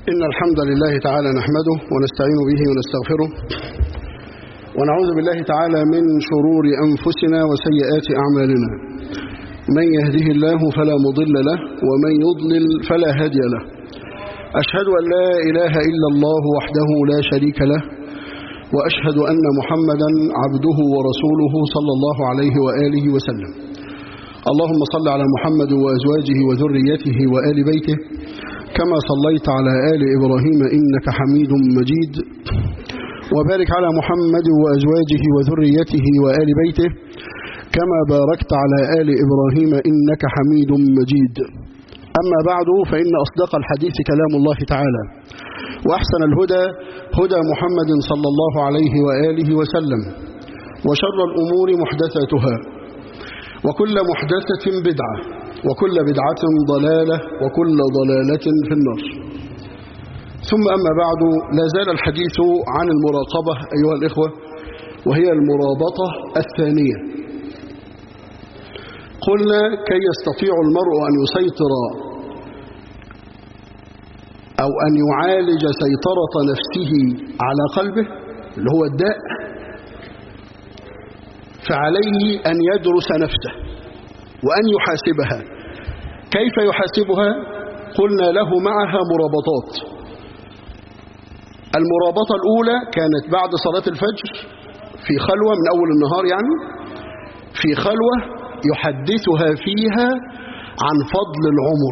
إن الحمد لله تعالى نحمده ونستعين به ونستغفره ونعوذ بالله تعالى من شرور أنفسنا وسيئات أعمالنا من يهده الله فلا مضل له ومن يضلل فلا هادي له أشهد أن لا إله إلا الله وحده لا شريك له وأشهد أن محمدا عبده ورسوله صلى الله عليه وآله وسلم اللهم صل على محمد وأزواجه وذريته وآل بيته كما صليت على آل إبراهيم إنك حميد مجيد وبارك على محمد وأزواجه وذريته وآل بيته كما باركت على آل إبراهيم إنك حميد مجيد أما بعد فإن أصدق الحديث كلام الله تعالى وأحسن الهدى هدى محمد صلى الله عليه وآله وسلم وشر الأمور محدثاتها وكل محدثة بدعة وكل بدعة ضلالة وكل ضلالة في النار ثم أما بعد لا زال الحديث عن المراقبة أيها الإخوة وهي المرابطة الثانية قلنا كي يستطيع المرء أن يسيطر أو أن يعالج سيطرة نفسه على قلبه اللي هو الداء فعليه أن يدرس نفسه وأن يحاسبها كيف يحاسبها قلنا له معها مرابطات المرابطة الأولى كانت بعد صلاة الفجر في خلوة من أول النهار يعني في خلوة يحدثها فيها عن فضل العمر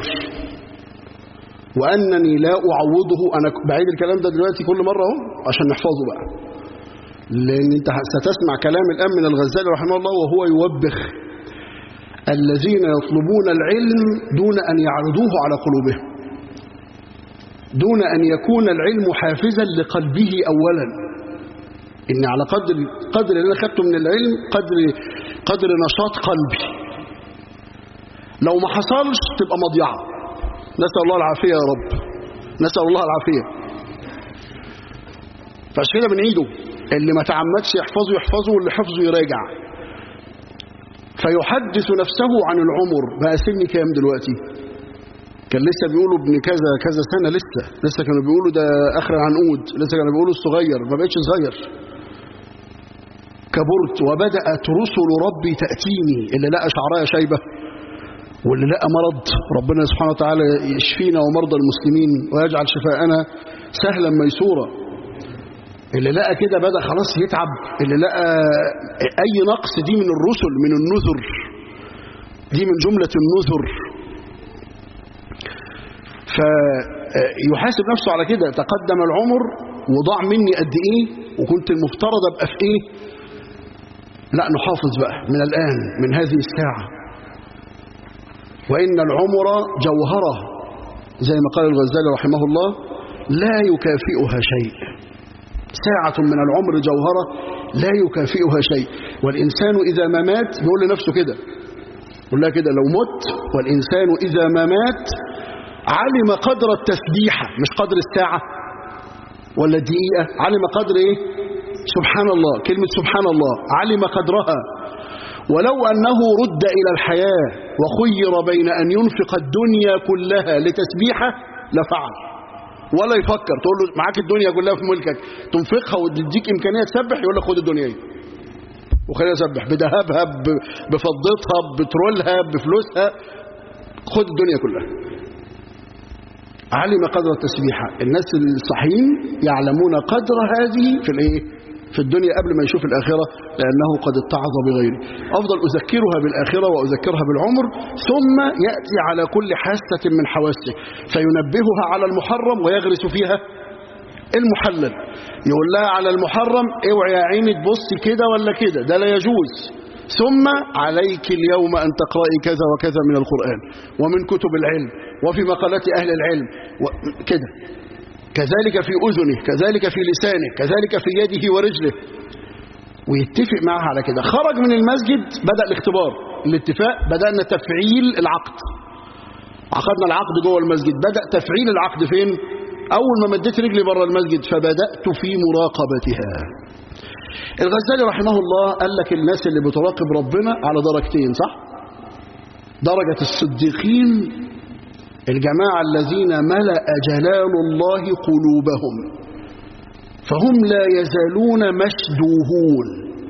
وأنني لا أعوضه أنا بعيد الكلام ده دلوقتي كل مرة اهو عشان نحفظه بقى لأن أنت ستسمع كلام الآن من الغزالي رحمه الله وهو يوبخ الذين يطلبون العلم دون أن يعرضوه على قلوبهم دون أن يكون العلم حافزا لقلبه أولا إن على قدر قدر اللي أنا خدته من العلم قدر قدر نشاط قلبي لو ما حصلش تبقى مضيعة نسأل الله العافية يا رب نسأل الله العافية فعشان كده بنعيده اللي ما تعمدش يحفظه يحفظه واللي حفظه يراجع فيحدث نفسه عن العمر بقى سني كام دلوقتي كان لسه بيقولوا ابن كذا كذا سنة لسه لسه كانوا بيقولوا ده آخر العنقود لسه كانوا بيقولوا الصغير ما بقتش صغير كبرت وبدأت رسل ربي تأتيني اللي لقى شعرايا شايبة واللي لقى مرض ربنا سبحانه وتعالى يشفينا ومرضى المسلمين ويجعل شفاءنا سهلا ميسورا اللي لقى كده بدأ خلاص يتعب اللي لقى أي نقص دي من الرسل من النذر دي من جملة النذر فيحاسب نفسه على كده تقدم العمر وضاع مني قد ايه وكنت المفترض ابقى في ايه لا نحافظ بقى من الآن من هذه الساعة وإن العمر جوهرة زي ما قال الغزالي رحمه الله لا يكافئها شيء ساعة من العمر جوهرة لا يكافئها شيء والإنسان إذا ما مات بيقول لنفسه كده يقول لها كده لو مت والإنسان إذا ما مات علم قدر التسبيحة مش قدر الساعة ولا الدقيقة علم قدر إيه سبحان الله كلمة سبحان الله علم قدرها ولو أنه رد إلى الحياة وخير بين أن ينفق الدنيا كلها لتسبيحة لفعل ولا يفكر تقول له معاك الدنيا كلها في ملكك تنفقها وتديك إمكانية تسبح يقول لك خد الدنيا دي وخليها تسبح بذهبها بفضتها بترولها بفلوسها خد الدنيا كلها علم قدر التسبيحة الناس الصحيين يعلمون قدر هذه في الايه في الدنيا قبل ما يشوف الآخرة لأنه قد اتعظ بغيره أفضل أذكرها بالآخرة وأذكرها بالعمر ثم يأتي على كل حاسة من حواسه فينبهها على المحرم ويغرس فيها المحلل يقول لها على المحرم اوعي يا عيني تبص كده ولا كده ده لا يجوز ثم عليك اليوم أن تقرأي كذا وكذا من القرآن ومن كتب العلم وفي مقالات أهل العلم كده كذلك في أذنه كذلك في لسانه كذلك في يده ورجله ويتفق معها على كده خرج من المسجد بدأ الاختبار الاتفاق بدأنا تفعيل العقد عقدنا العقد جوه المسجد بدأ تفعيل العقد فين أول ما مديت رجلي بره المسجد فبدأت في مراقبتها الغزالي رحمه الله قال لك الناس اللي بتراقب ربنا على درجتين صح درجة الصديقين الجماعة الذين ملأ جلال الله قلوبهم فهم لا يزالون مشدوهون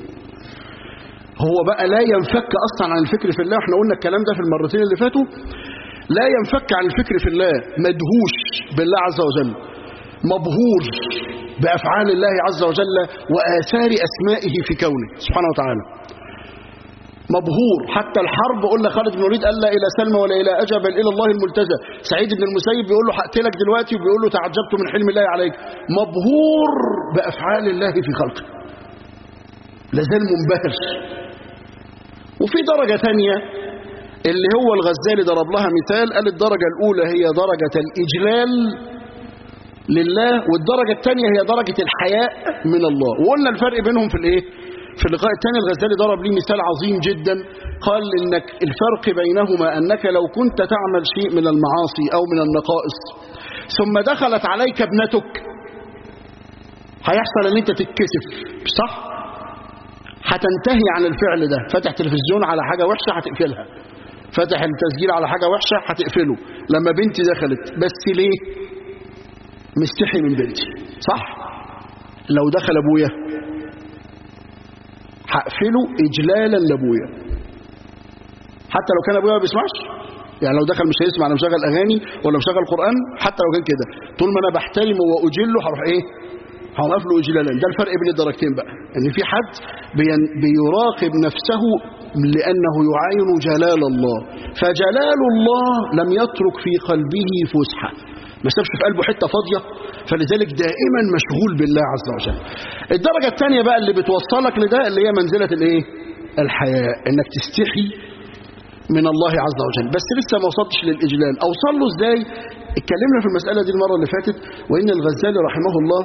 هو بقى لا ينفك أصلا عن الفكر في الله احنا قلنا الكلام ده في المرتين اللي فاتوا لا ينفك عن الفكر في الله مدهوش بالله عز وجل مبهور بأفعال الله عز وجل وآثار أسمائه في كونه سبحانه وتعالى مبهور حتى الحرب قلنا خالد بن الوليد قال لا إلى سلمى ولا إلى أجب بل إلى الله الملتجى سعيد بن المسيب بيقول له هقتلك دلوقتي وبيقول له تعجبت من حلم الله عليك مبهور بأفعال الله في خلقه لازال منبهر وفي درجة ثانية اللي هو الغزالي ضرب لها مثال قال الدرجة الأولى هي درجة الإجلال لله والدرجة الثانية هي درجة الحياء من الله وقلنا الفرق بينهم في الايه في اللقاء الثاني الغزالي ضرب لي مثال عظيم جدا قال انك الفرق بينهما انك لو كنت تعمل شيء من المعاصي او من النقائص ثم دخلت عليك ابنتك هيحصل ان انت تتكسف صح هتنتهي عن الفعل ده فاتح تلفزيون على حاجة وحشة هتقفلها فاتح التسجيل على حاجة وحشة هتقفله لما بنتي دخلت بس ليه مستحي من بنتي صح لو دخل ابويا هقفله اجلالا لابويا حتى لو كان ابويا ما بيسمعش يعني لو دخل مش هيسمع انا مشغل اغاني ولا مشغل قران حتى لو كان كده طول ما انا بحترمه واجله هروح ايه هوقف له اجلالا ده الفرق بين الدرجتين بقى ان في حد بين بيراقب نفسه لانه يعاين جلال الله فجلال الله لم يترك في قلبه فسحه ما سابش في قلبه حته فاضيه فلذلك دائما مشغول بالله عز وجل الدرجه الثانيه بقى اللي بتوصلك لده اللي هي منزله الايه الحياء انك تستحي من الله عز وجل بس لسه ما وصلتش للاجلال اوصل له ازاي اتكلمنا في المساله دي المره اللي فاتت وان الغزالي رحمه الله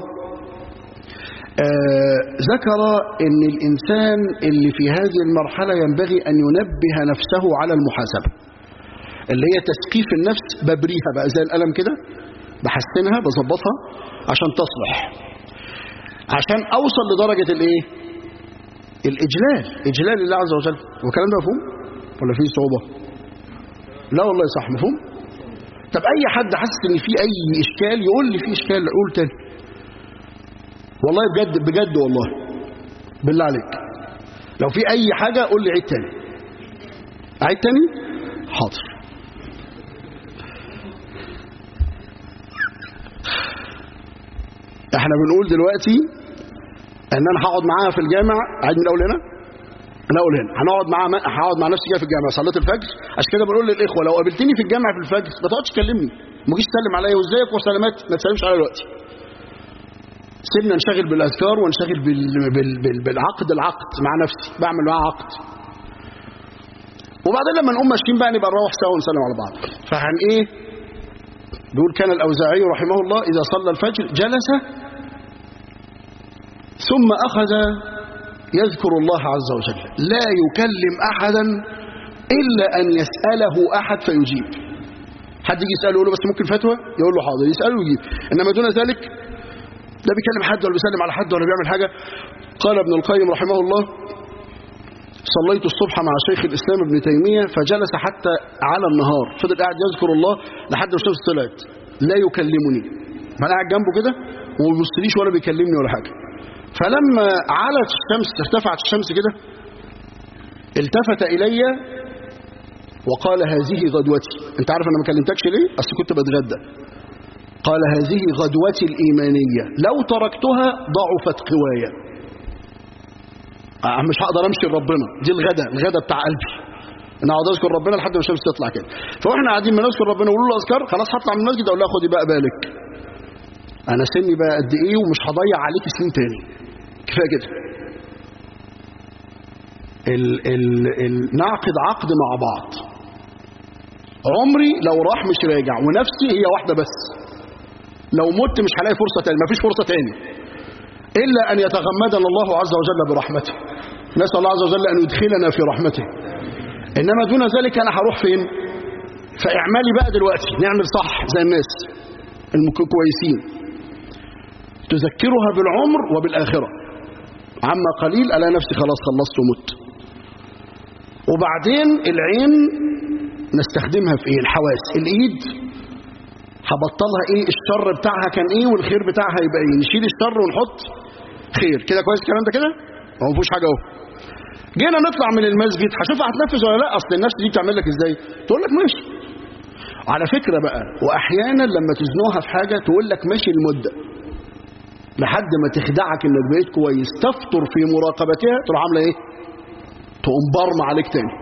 آه ذكر ان الانسان اللي في هذه المرحله ينبغي ان ينبه نفسه على المحاسبه اللي هي تسقيف النفس ببريها بقى زي القلم كده بحسنها بظبطها عشان تصلح عشان اوصل لدرجه الايه الاجلال اجلال الله عز وجل والكلام ده مفهوم ولا فيه صعوبه لا والله صح مفهوم طب اي حد حاسس ان في اي اشكال يقول لي في اشكال قول تاني والله بجد بجد والله بالله عليك لو في اي حاجه قول لي عيد تاني عيد تاني حاضر احنا بنقول دلوقتي ان انا هقعد معاها في الجامع عيد من الاول هنا من الاول هنا هنقعد معاها هقعد مع نفسي كده في الجامع صليت الفجر عشان كده بنقول للاخوه لو قابلتني في الجامع في الفجر ما تقعدش تكلمني ما تجيش تسلم عليا وازيك وسلامات ما تسلمش عليا دلوقتي سيبنا نشغل بالاذكار ونشغل بال... بال... بال... بالعقد العقد مع نفسي بعمل معاها عقد وبعدين لما نقوم ماشيين بقى نبقى نروح سوا ونسلم على بعض فهن ايه بيقول كان الاوزاعي رحمه الله اذا صلى الفجر جلس ثم اخذ يذكر الله عز وجل لا يكلم احدا الا ان يساله احد فيجيب حد يجي يساله يقول له بس ممكن فتوى يقول له حاضر يساله ويجيب انما دون ذلك لا بيكلم حد ولا بيسلم على حد ولا بيعمل حاجه قال ابن القيم رحمه الله صليت الصبح مع شيخ الإسلام ابن تيمية فجلس حتى على النهار فضل قاعد يذكر الله لحد ما الشمس طلعت لا يكلمني ما انا قاعد جنبه كده وما بيبصليش ولا بيكلمني ولا حاجة فلما علت الشمس ارتفعت الشمس كده التفت إلي وقال هذه غدوتي انت عارف انا ما كلمتكش ليه اصل كنت بتغدى قال هذه غدوتي الإيمانية لو تركتها ضعفت قوايا مش هقدر امشي لربنا دي الغدا الغدا بتاع قلبي انا اقعد اذكر ربنا لحد ما الشمس تطلع كده فاحنا قاعدين بنذكر ربنا ونقول له اذكار خلاص هطلع من المسجد اقول لها خدي بقى بالك انا سني بقى قد ايه ومش هضيع عليك سنين تاني كفايه كده ال ال ال نعقد عقد مع بعض عمري لو راح مش راجع ونفسي هي واحده بس لو مت مش هلاقي فرصه تاني مفيش فرصه تاني إلا أن يتغمدنا الله عز وجل برحمته نسأل الله عز وجل أن يدخلنا في رحمته إنما دون ذلك أنا هروح فين فاعملي بقى دلوقتي نعمل صح زي الناس الكويسين تذكرها بالعمر وبالآخرة عما قليل ألا نفسي خلاص خلصت ومت وبعدين العين نستخدمها في ايه الحواس الايد هبطلها ايه الشر بتاعها كان ايه والخير بتاعها يبقى ايه نشيل الشر ونحط خير كده كويس الكلام ده كده هو ما فيهوش حاجه اهو جينا نطلع من المسجد هشوفها هتنفذ ولا لا اصل الناس دي بتعمل لك ازاي تقول لك ماشي على فكره بقى واحيانا لما تزنوها في حاجه تقول لك ماشي المده لحد ما تخدعك انك بقيت كويس تفطر في مراقبتها تروح عامله ايه تقوم برمى عليك تاني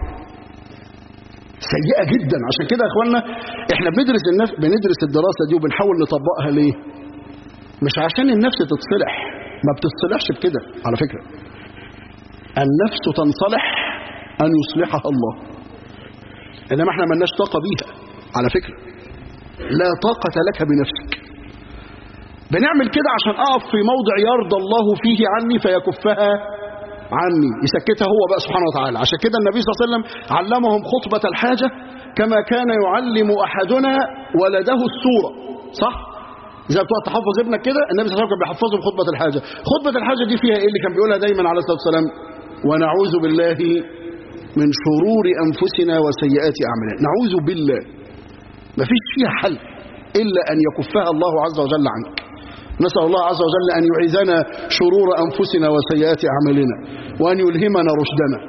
سيئه جدا عشان كده يا اخوانا احنا بندرس النفس بندرس الدراسه دي وبنحاول نطبقها ليه مش عشان النفس تتصلح ما بتتصلحش بكده على فكره النفس تنصلح ان يصلحها الله انما احنا ملناش طاقه بيها على فكره لا طاقه لك بنفسك بنعمل كده عشان اقف في موضع يرضى الله فيه عني فيكفها عني يسكتها هو بقى سبحانه وتعالى عشان كده النبي صلى الله عليه وسلم علمهم خطبة الحاجة كما كان يعلم أحدنا ولده السورة صح؟ إذا بتقعد تحفظ ابنك كده النبي صلى الله عليه وسلم كان بيحفظهم خطبة الحاجة خطبة الحاجة دي فيها إيه اللي كان بيقولها دايما عليه الصلاة والسلام ونعوذ بالله من شرور أنفسنا وسيئات أعمالنا نعوذ بالله مفيش فيها حل إلا أن يكفها الله عز وجل عنك نسأل الله عز وجل أن يعيذنا شرور أنفسنا وسيئات أعمالنا وأن يلهمنا رشدنا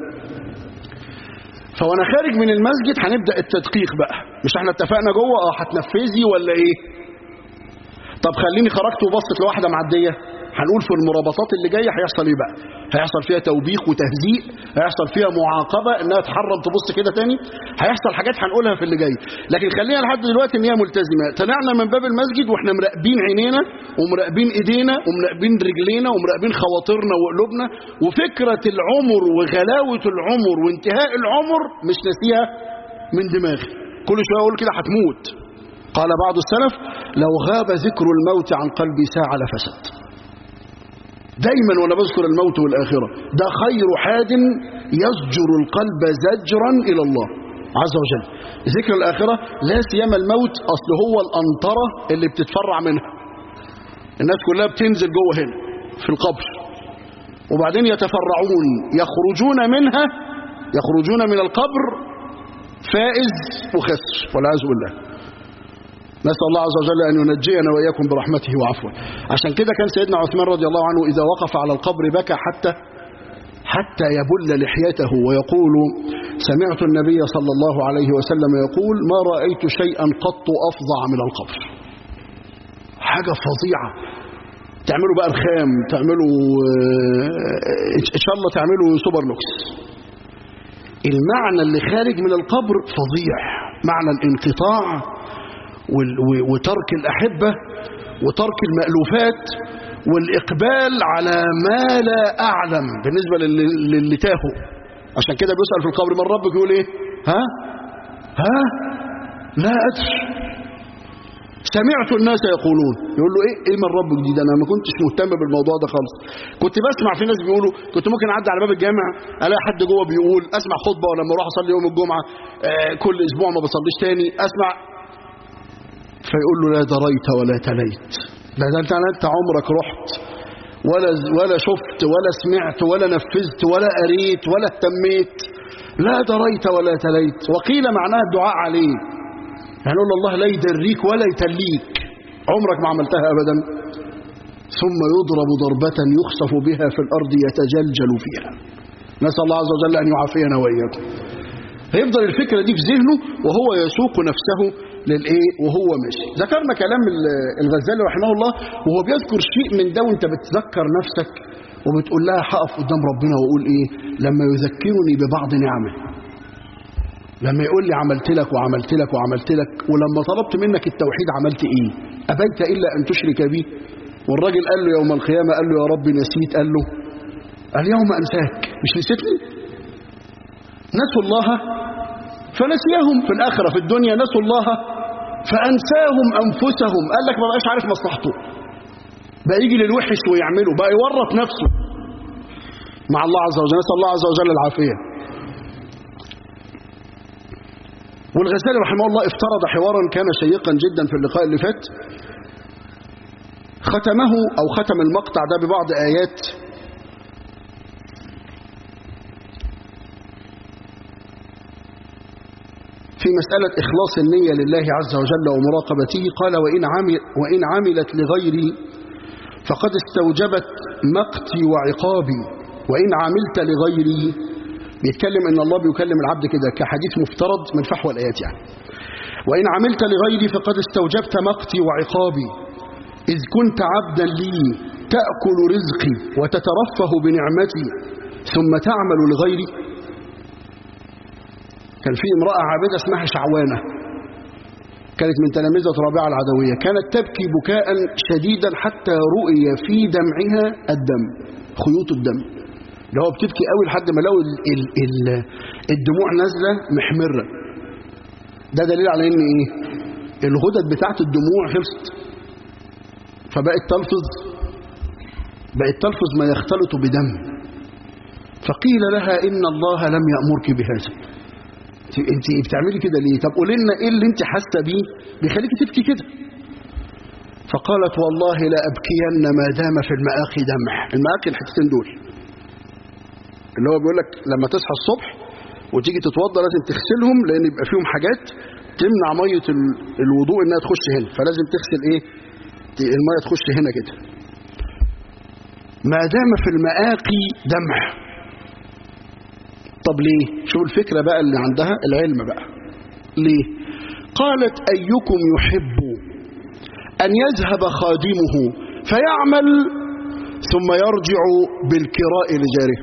فوانا خارج من المسجد هنبدأ التدقيق بقى مش احنا اتفقنا جوه اه هتنفذي ولا ايه طب خليني خرجت وبصت لواحدة معدية هنقول في المرابطات اللي جايه هيحصل ايه بقى هيحصل فيها توبيخ وتهزيء هيحصل فيها معاقبه انها تحرم تبص كده تاني هيحصل حاجات هنقولها في اللي جاي لكن خلينا لحد دلوقتي ان هي ملتزمه طلعنا من باب المسجد واحنا مراقبين عينينا ومراقبين ايدينا ومراقبين رجلينا ومراقبين خواطرنا وقلوبنا وفكره العمر وغلاوه العمر وانتهاء العمر مش ناسيها من دماغي كل شويه اقول كده هتموت قال بعض السلف لو غاب ذكر الموت عن قلبي ساعه لفسد دايما وانا بذكر الموت والآخرة ده خير حاد يزجر القلب زجرا إلى الله عز وجل ذكر الآخرة لا سيما الموت أصل هو الأنطرة اللي بتتفرع منها الناس كلها بتنزل جوه هنا في القبر وبعدين يتفرعون يخرجون منها يخرجون من القبر فائز وخسر والعياذ بالله نسأل الله عز وجل أن ينجينا وإياكم برحمته وعفوه عشان كده كان سيدنا عثمان رضي الله عنه إذا وقف على القبر بكى حتى حتى يبل لحيته ويقول سمعت النبي صلى الله عليه وسلم يقول ما رأيت شيئا قط أفظع من القبر حاجة فظيعة تعملوا بقى الخام تعملوا إن شاء الله تعملوا سوبر لوكس المعنى اللي خارج من القبر فظيع معنى الانقطاع وترك الأحبة وترك المألوفات والإقبال على ما لا أعلم بالنسبة للي تاهوا عشان كده بيسأل في القبر من ربك يقول إيه ها ها لا أدري سمعت الناس يقولون يقول له ايه ايه من ربك دي ده انا ما كنتش مهتم بالموضوع ده خالص كنت بسمع في ناس بيقولوا كنت ممكن اعدي على باب الجامع الاقي حد جوه بيقول اسمع خطبه ولما اروح اصلي يوم الجمعه آه كل اسبوع ما بصليش تاني اسمع فيقول له لا دريت ولا تليت لا ده انت انت عمرك رحت ولا ولا شفت ولا سمعت ولا نفذت ولا قريت ولا اهتميت لا دريت ولا تليت وقيل معناها الدعاء عليه يعني نقول الله لا يدريك ولا يتليك عمرك ما عملتها ابدا ثم يضرب ضربة يخسف بها في الأرض يتجلجل فيها نسأل الله عز وجل أن يعافينا وإياكم هيفضل الفكرة دي في ذهنه وهو يسوق نفسه للايه وهو ماشي ذكرنا كلام الغزالي رحمه الله وهو بيذكر شيء من ده وانت بتذكر نفسك وبتقول لها هقف قدام ربنا واقول ايه لما يذكرني ببعض نعمه لما يقول لي عملت لك وعملت لك وعملت لك ولما طلبت منك التوحيد عملت ايه ابيت الا ان تشرك بي والراجل قال له يوم القيامه قال له يا رب نسيت قال له اليوم انساك مش نسيتني نسوا الله فنسيهم في الآخرة في الدنيا نسوا الله فأنساهم أنفسهم قال لك ما بقاش عارف مصلحته بقى يجي للوحش ويعمله بقى يورط نفسه مع الله عز وجل نسأل الله عز وجل العافية والغزالي رحمه الله افترض حوارا كان شيقا جدا في اللقاء اللي فات ختمه أو ختم المقطع ده ببعض آيات في مسألة إخلاص النية لله عز وجل ومراقبته قال وإن, عمل وإن عملت لغيري فقد استوجبت مقتي وعقابي وإن عملت لغيري بيتكلم ان الله بيكلم العبد كده كحديث مفترض من فحوى الايات يعني وان عملت لغيري فقد استوجبت مقتي وعقابي اذ كنت عبدا لي تاكل رزقي وتترفه بنعمتي ثم تعمل لغيري كان في امراه عابده اسمها شعوانه كانت من تلامذه رابعه العدويه كانت تبكي بكاء شديدا حتى رؤي في دمعها الدم خيوط الدم اللي هو بتبكي قوي لحد ما لقوا ال ال ال الدموع نازله محمره ده دليل على ان ايه الغدد بتاعت الدموع خلصت فبقت تلفظ بقت تلفظ ما يختلط بدم فقيل لها ان الله لم يامرك بهذا انت بتعملي كده ليه طب قولي لنا ايه اللي انت حاسه بيه بيخليكي تبكي كده فقالت والله لا ابكين ما دام في المآقي دمع المآقي الحتتين دول اللي هو بيقول لك لما تصحى الصبح وتيجي تتوضى لازم تغسلهم لان يبقى فيهم حاجات تمنع ميه الوضوء انها تخش هنا فلازم تغسل ايه الميه تخش هنا كده ما دام في المآقي دمع طب ليه شوف الفكرة بقى اللي عندها العلم بقى ليه قالت أيكم يحب أن يذهب خادمه فيعمل ثم يرجع بالكراء لجاره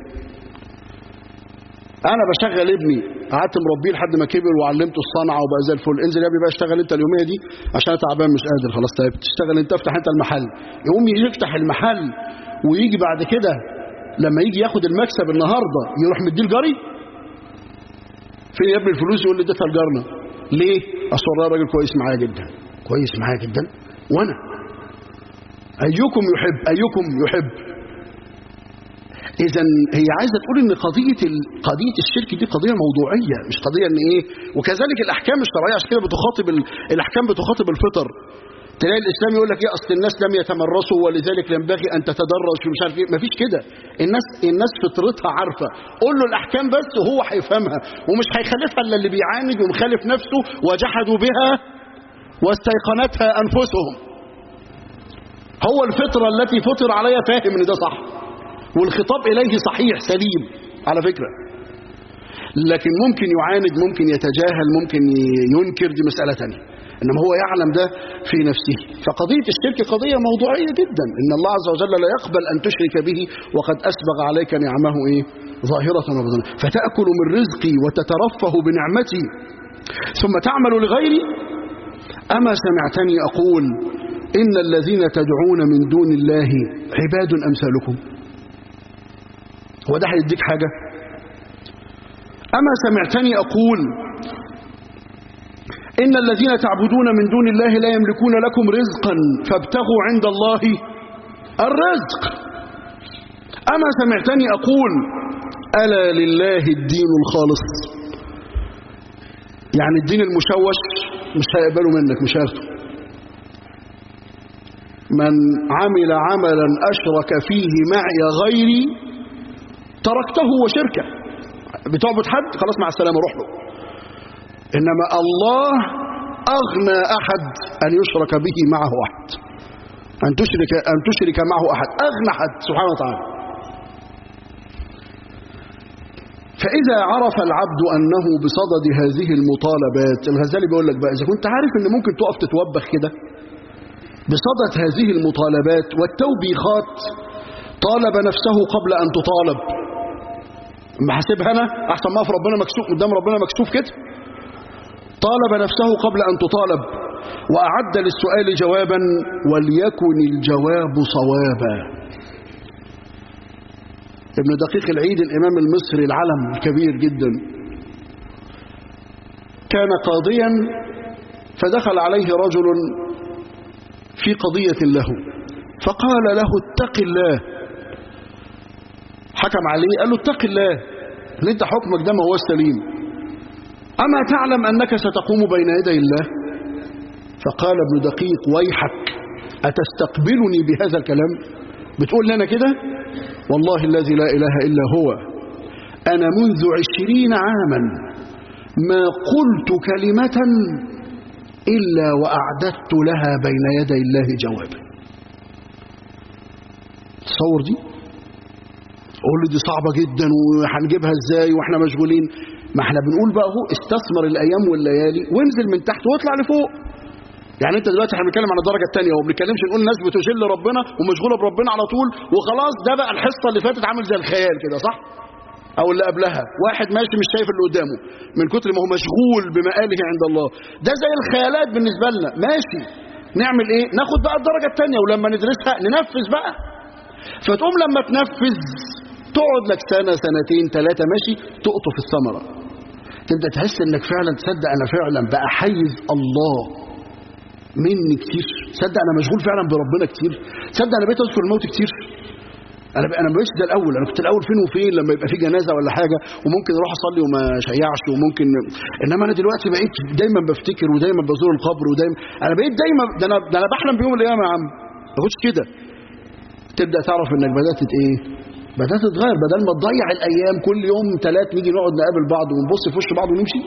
انا بشغل ابني قعدت مربيه لحد ما كبر وعلمته الصنعه وبقى زي الفل انزل يا ابني بقى اشتغل انت اليوميه دي عشان انا تعبان مش قادر خلاص تعبت تشتغل انت افتح انت المحل يقوم يفتح المحل ويجي بعد كده لما يجي ياخد المكسب النهارده يروح مديه الجري فين يا ابني الفلوس يقول لي اديتها لجارنا ليه اصل والله راجل كويس معايا جدا كويس معايا جدا وانا ايكم يحب ايكم يحب اذا هي عايزه تقول ان قضيه قضيه الشرك دي قضيه موضوعيه مش قضيه ان ايه وكذلك الاحكام الشرعيه عشان كده بتخاطب الاحكام بتخاطب الفطر تلاقي الاسلام يقول لك ايه اصل الناس لم يتمرسوا ولذلك ينبغي ان تتدرج في مش عارف ايه مفيش كده الناس الناس فطرتها عارفه قول له الاحكام بس وهو هيفهمها ومش هيخالفها الا اللي بيعاند ومخالف نفسه وجحدوا بها واستيقنتها انفسهم هو الفطره التي فطر عليها فاهم ان ده صح والخطاب إليه صحيح سليم على فكرة لكن ممكن يعاند ممكن يتجاهل ممكن ينكر دي مسألة تانية إنما هو يعلم ده في نفسه فقضية الشرك قضية موضوعية جدا إن الله عز وجل لا يقبل أن تشرك به وقد أسبغ عليك نعمه إيه ظاهرة وباطنة فتأكل من رزقي وتترفه بنعمتي ثم تعمل لغيري أما سمعتني أقول إن الذين تدعون من دون الله عباد أمثالكم هو ده هيديك حاجة أما سمعتني أقول إن الذين تعبدون من دون الله لا يملكون لكم رزقا فابتغوا عند الله الرزق أما سمعتني أقول ألا لله الدين الخالص يعني الدين المشوش مش هيقبله منك مش هياخده من عمل عملا أشرك فيه معي غيري تركته وشركه بتعبد حد خلاص مع السلامه روح له انما الله اغنى احد ان يشرك به معه احد ان تشرك ان تشرك معه احد اغنى حد سبحانه وتعالى فاذا عرف العبد انه بصدد هذه المطالبات الغزالي بيقول لك بقى اذا كنت عارف ان ممكن تقف تتوبخ كده بصدد هذه المطالبات والتوبيخات طالب نفسه قبل ان تطالب ما حاسبها انا احسن ما في ربنا مكسوف قدام ربنا مكسوف كده طالب نفسه قبل ان تطالب واعد للسؤال جوابا وليكن الجواب صوابا ابن دقيق العيد الامام المصري العلم الكبير جدا كان قاضيا فدخل عليه رجل في قضيه له فقال له اتق الله حكم عليه قال له اتق الله اللي انت حكمك ده ما هو السليم أما تعلم أنك ستقوم بين يدي الله فقال ابن دقيق ويحك أتستقبلني بهذا الكلام بتقول لنا كده والله الذي لا إله إلا هو أنا منذ عشرين عاما ما قلت كلمة إلا وأعددت لها بين يدي الله جوابا تصور دي قول لي دي صعبة جدا وهنجيبها ازاي واحنا مشغولين ما احنا بنقول بقى اهو استثمر الايام والليالي وانزل من تحت واطلع لفوق يعني انت دلوقتي احنا بنتكلم عن الدرجه الثانيه وما بنتكلمش نقول الناس بتجل ربنا ومشغوله بربنا على طول وخلاص ده بقى الحصه اللي فاتت عامل زي الخيال كده صح او اللي قبلها واحد ماشي مش شايف اللي قدامه من كتر ما هو مشغول بمآله عند الله ده زي الخيالات بالنسبه لنا ماشي نعمل ايه ناخد بقى الدرجه الثانيه ولما ندرسها ننفذ بقى فتقوم لما تنفذ تقعد لك سنه سنتين ثلاثه ماشي تقطف الثمره تبدا تحس انك فعلا تصدق انا فعلا بقى حيز الله مني كتير تصدق انا مشغول فعلا بربنا كتير تصدق انا بقيت اذكر الموت كتير انا انا ما بقيتش ده الاول انا كنت الاول فين وفين لما يبقى في جنازه ولا حاجه وممكن اروح اصلي وما شيعش وممكن انما انا دلوقتي بقيت دايما بفتكر ودايما بزور القبر ودايما انا بقيت دايما ده انا ده انا بحلم بيوم القيامه يا عم ما كنتش كده تبدا تعرف انك بدات ايه بدات تتغير بدل ما تضيع الايام كل يوم ثلاث نيجي نقعد نقابل بعض ونبص في وش بعض ونمشي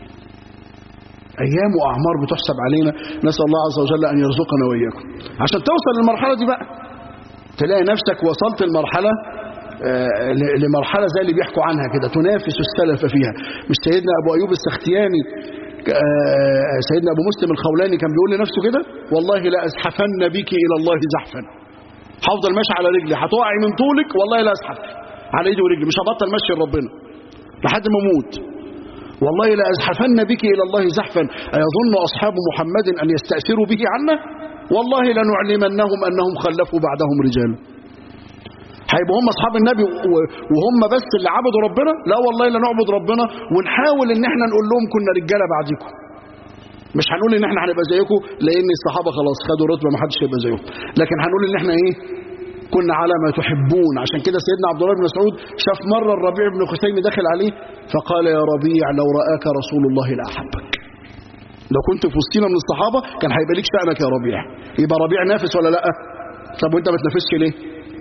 ايام واعمار بتحسب علينا نسال الله عز وجل ان يرزقنا واياكم عشان توصل للمرحله دي بقى تلاقي نفسك وصلت المرحله لمرحله زي اللي بيحكوا عنها كده تنافس السلف فيها مش سيدنا ابو ايوب السختياني سيدنا ابو مسلم الخولاني كان بيقول لنفسه كده والله لا ازحفن بك الى الله زحفا هفضل ماشي على رجلي هتقعي من طولك والله لا ازحف على ايدي ورجلي مش هبطل ماشي لربنا لحد ما اموت والله لا ازحفن بك الى الله زحفا ايظن اصحاب محمد ان يستاثروا به عنا والله لنعلمنهم انهم خلفوا بعدهم رجالا هيبقوا هم اصحاب النبي وهم بس اللي عبدوا ربنا لا والله لا نعبد ربنا ونحاول ان احنا نقول لهم كنا رجاله بعديكم مش هنقول ان احنا هنبقى زيكم لان الصحابه خلاص خدوا رتبه ما حدش هيبقى زيهم لكن هنقول ان احنا ايه كنا على ما تحبون عشان كده سيدنا عبد الله بن مسعود شاف مره الربيع بن خثيم داخل عليه فقال يا ربيع لو راك رسول الله لاحبك لو كنت في وسطينا من الصحابه كان هيبقى ليك شأنك يا ربيع يبقى ربيع نافس ولا لا طب وانت ما تنافسش ليه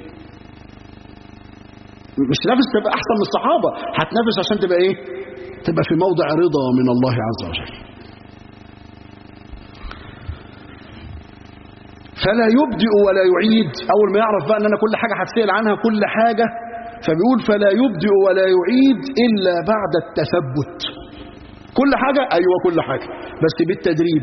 مش تنافس تبقى احسن من الصحابه هتنافس عشان تبقى ايه تبقى في موضع رضا من الله عز وجل فلا يبدئ ولا يعيد اول ما يعرف بقى ان انا كل حاجه هتسال عنها كل حاجه فبيقول فلا يبدئ ولا يعيد الا بعد التثبت كل حاجه ايوه كل حاجه بس بالتدريب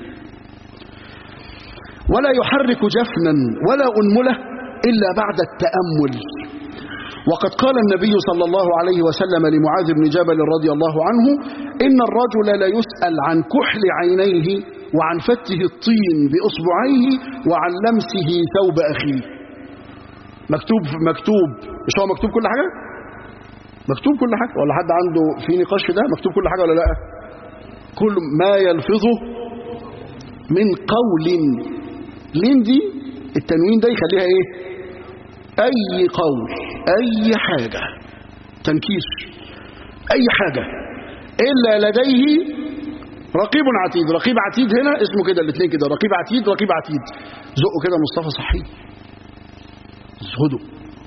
ولا يحرك جفنا ولا انمله الا بعد التامل وقد قال النبي صلى الله عليه وسلم لمعاذ بن جبل رضي الله عنه إن الرجل لا يسأل عن كحل عينيه وعن فته الطين بإصبعيه وعن لمسه ثوب أخيه مكتوب مكتوب مش هو مكتوب كل حاجة مكتوب كل حاجة ولا حد عنده في نقاش في ده مكتوب كل حاجة ولا لا كل ما يلفظه من قول لين دي التنوين ده يخليها ايه اي قول اي حاجة تنكير اي حاجة الا لديه رقيب عتيد رقيب عتيد هنا اسمه كده الاثنين كده رقيب عتيد رقيب عتيد زقه كده مصطفى صحي زهده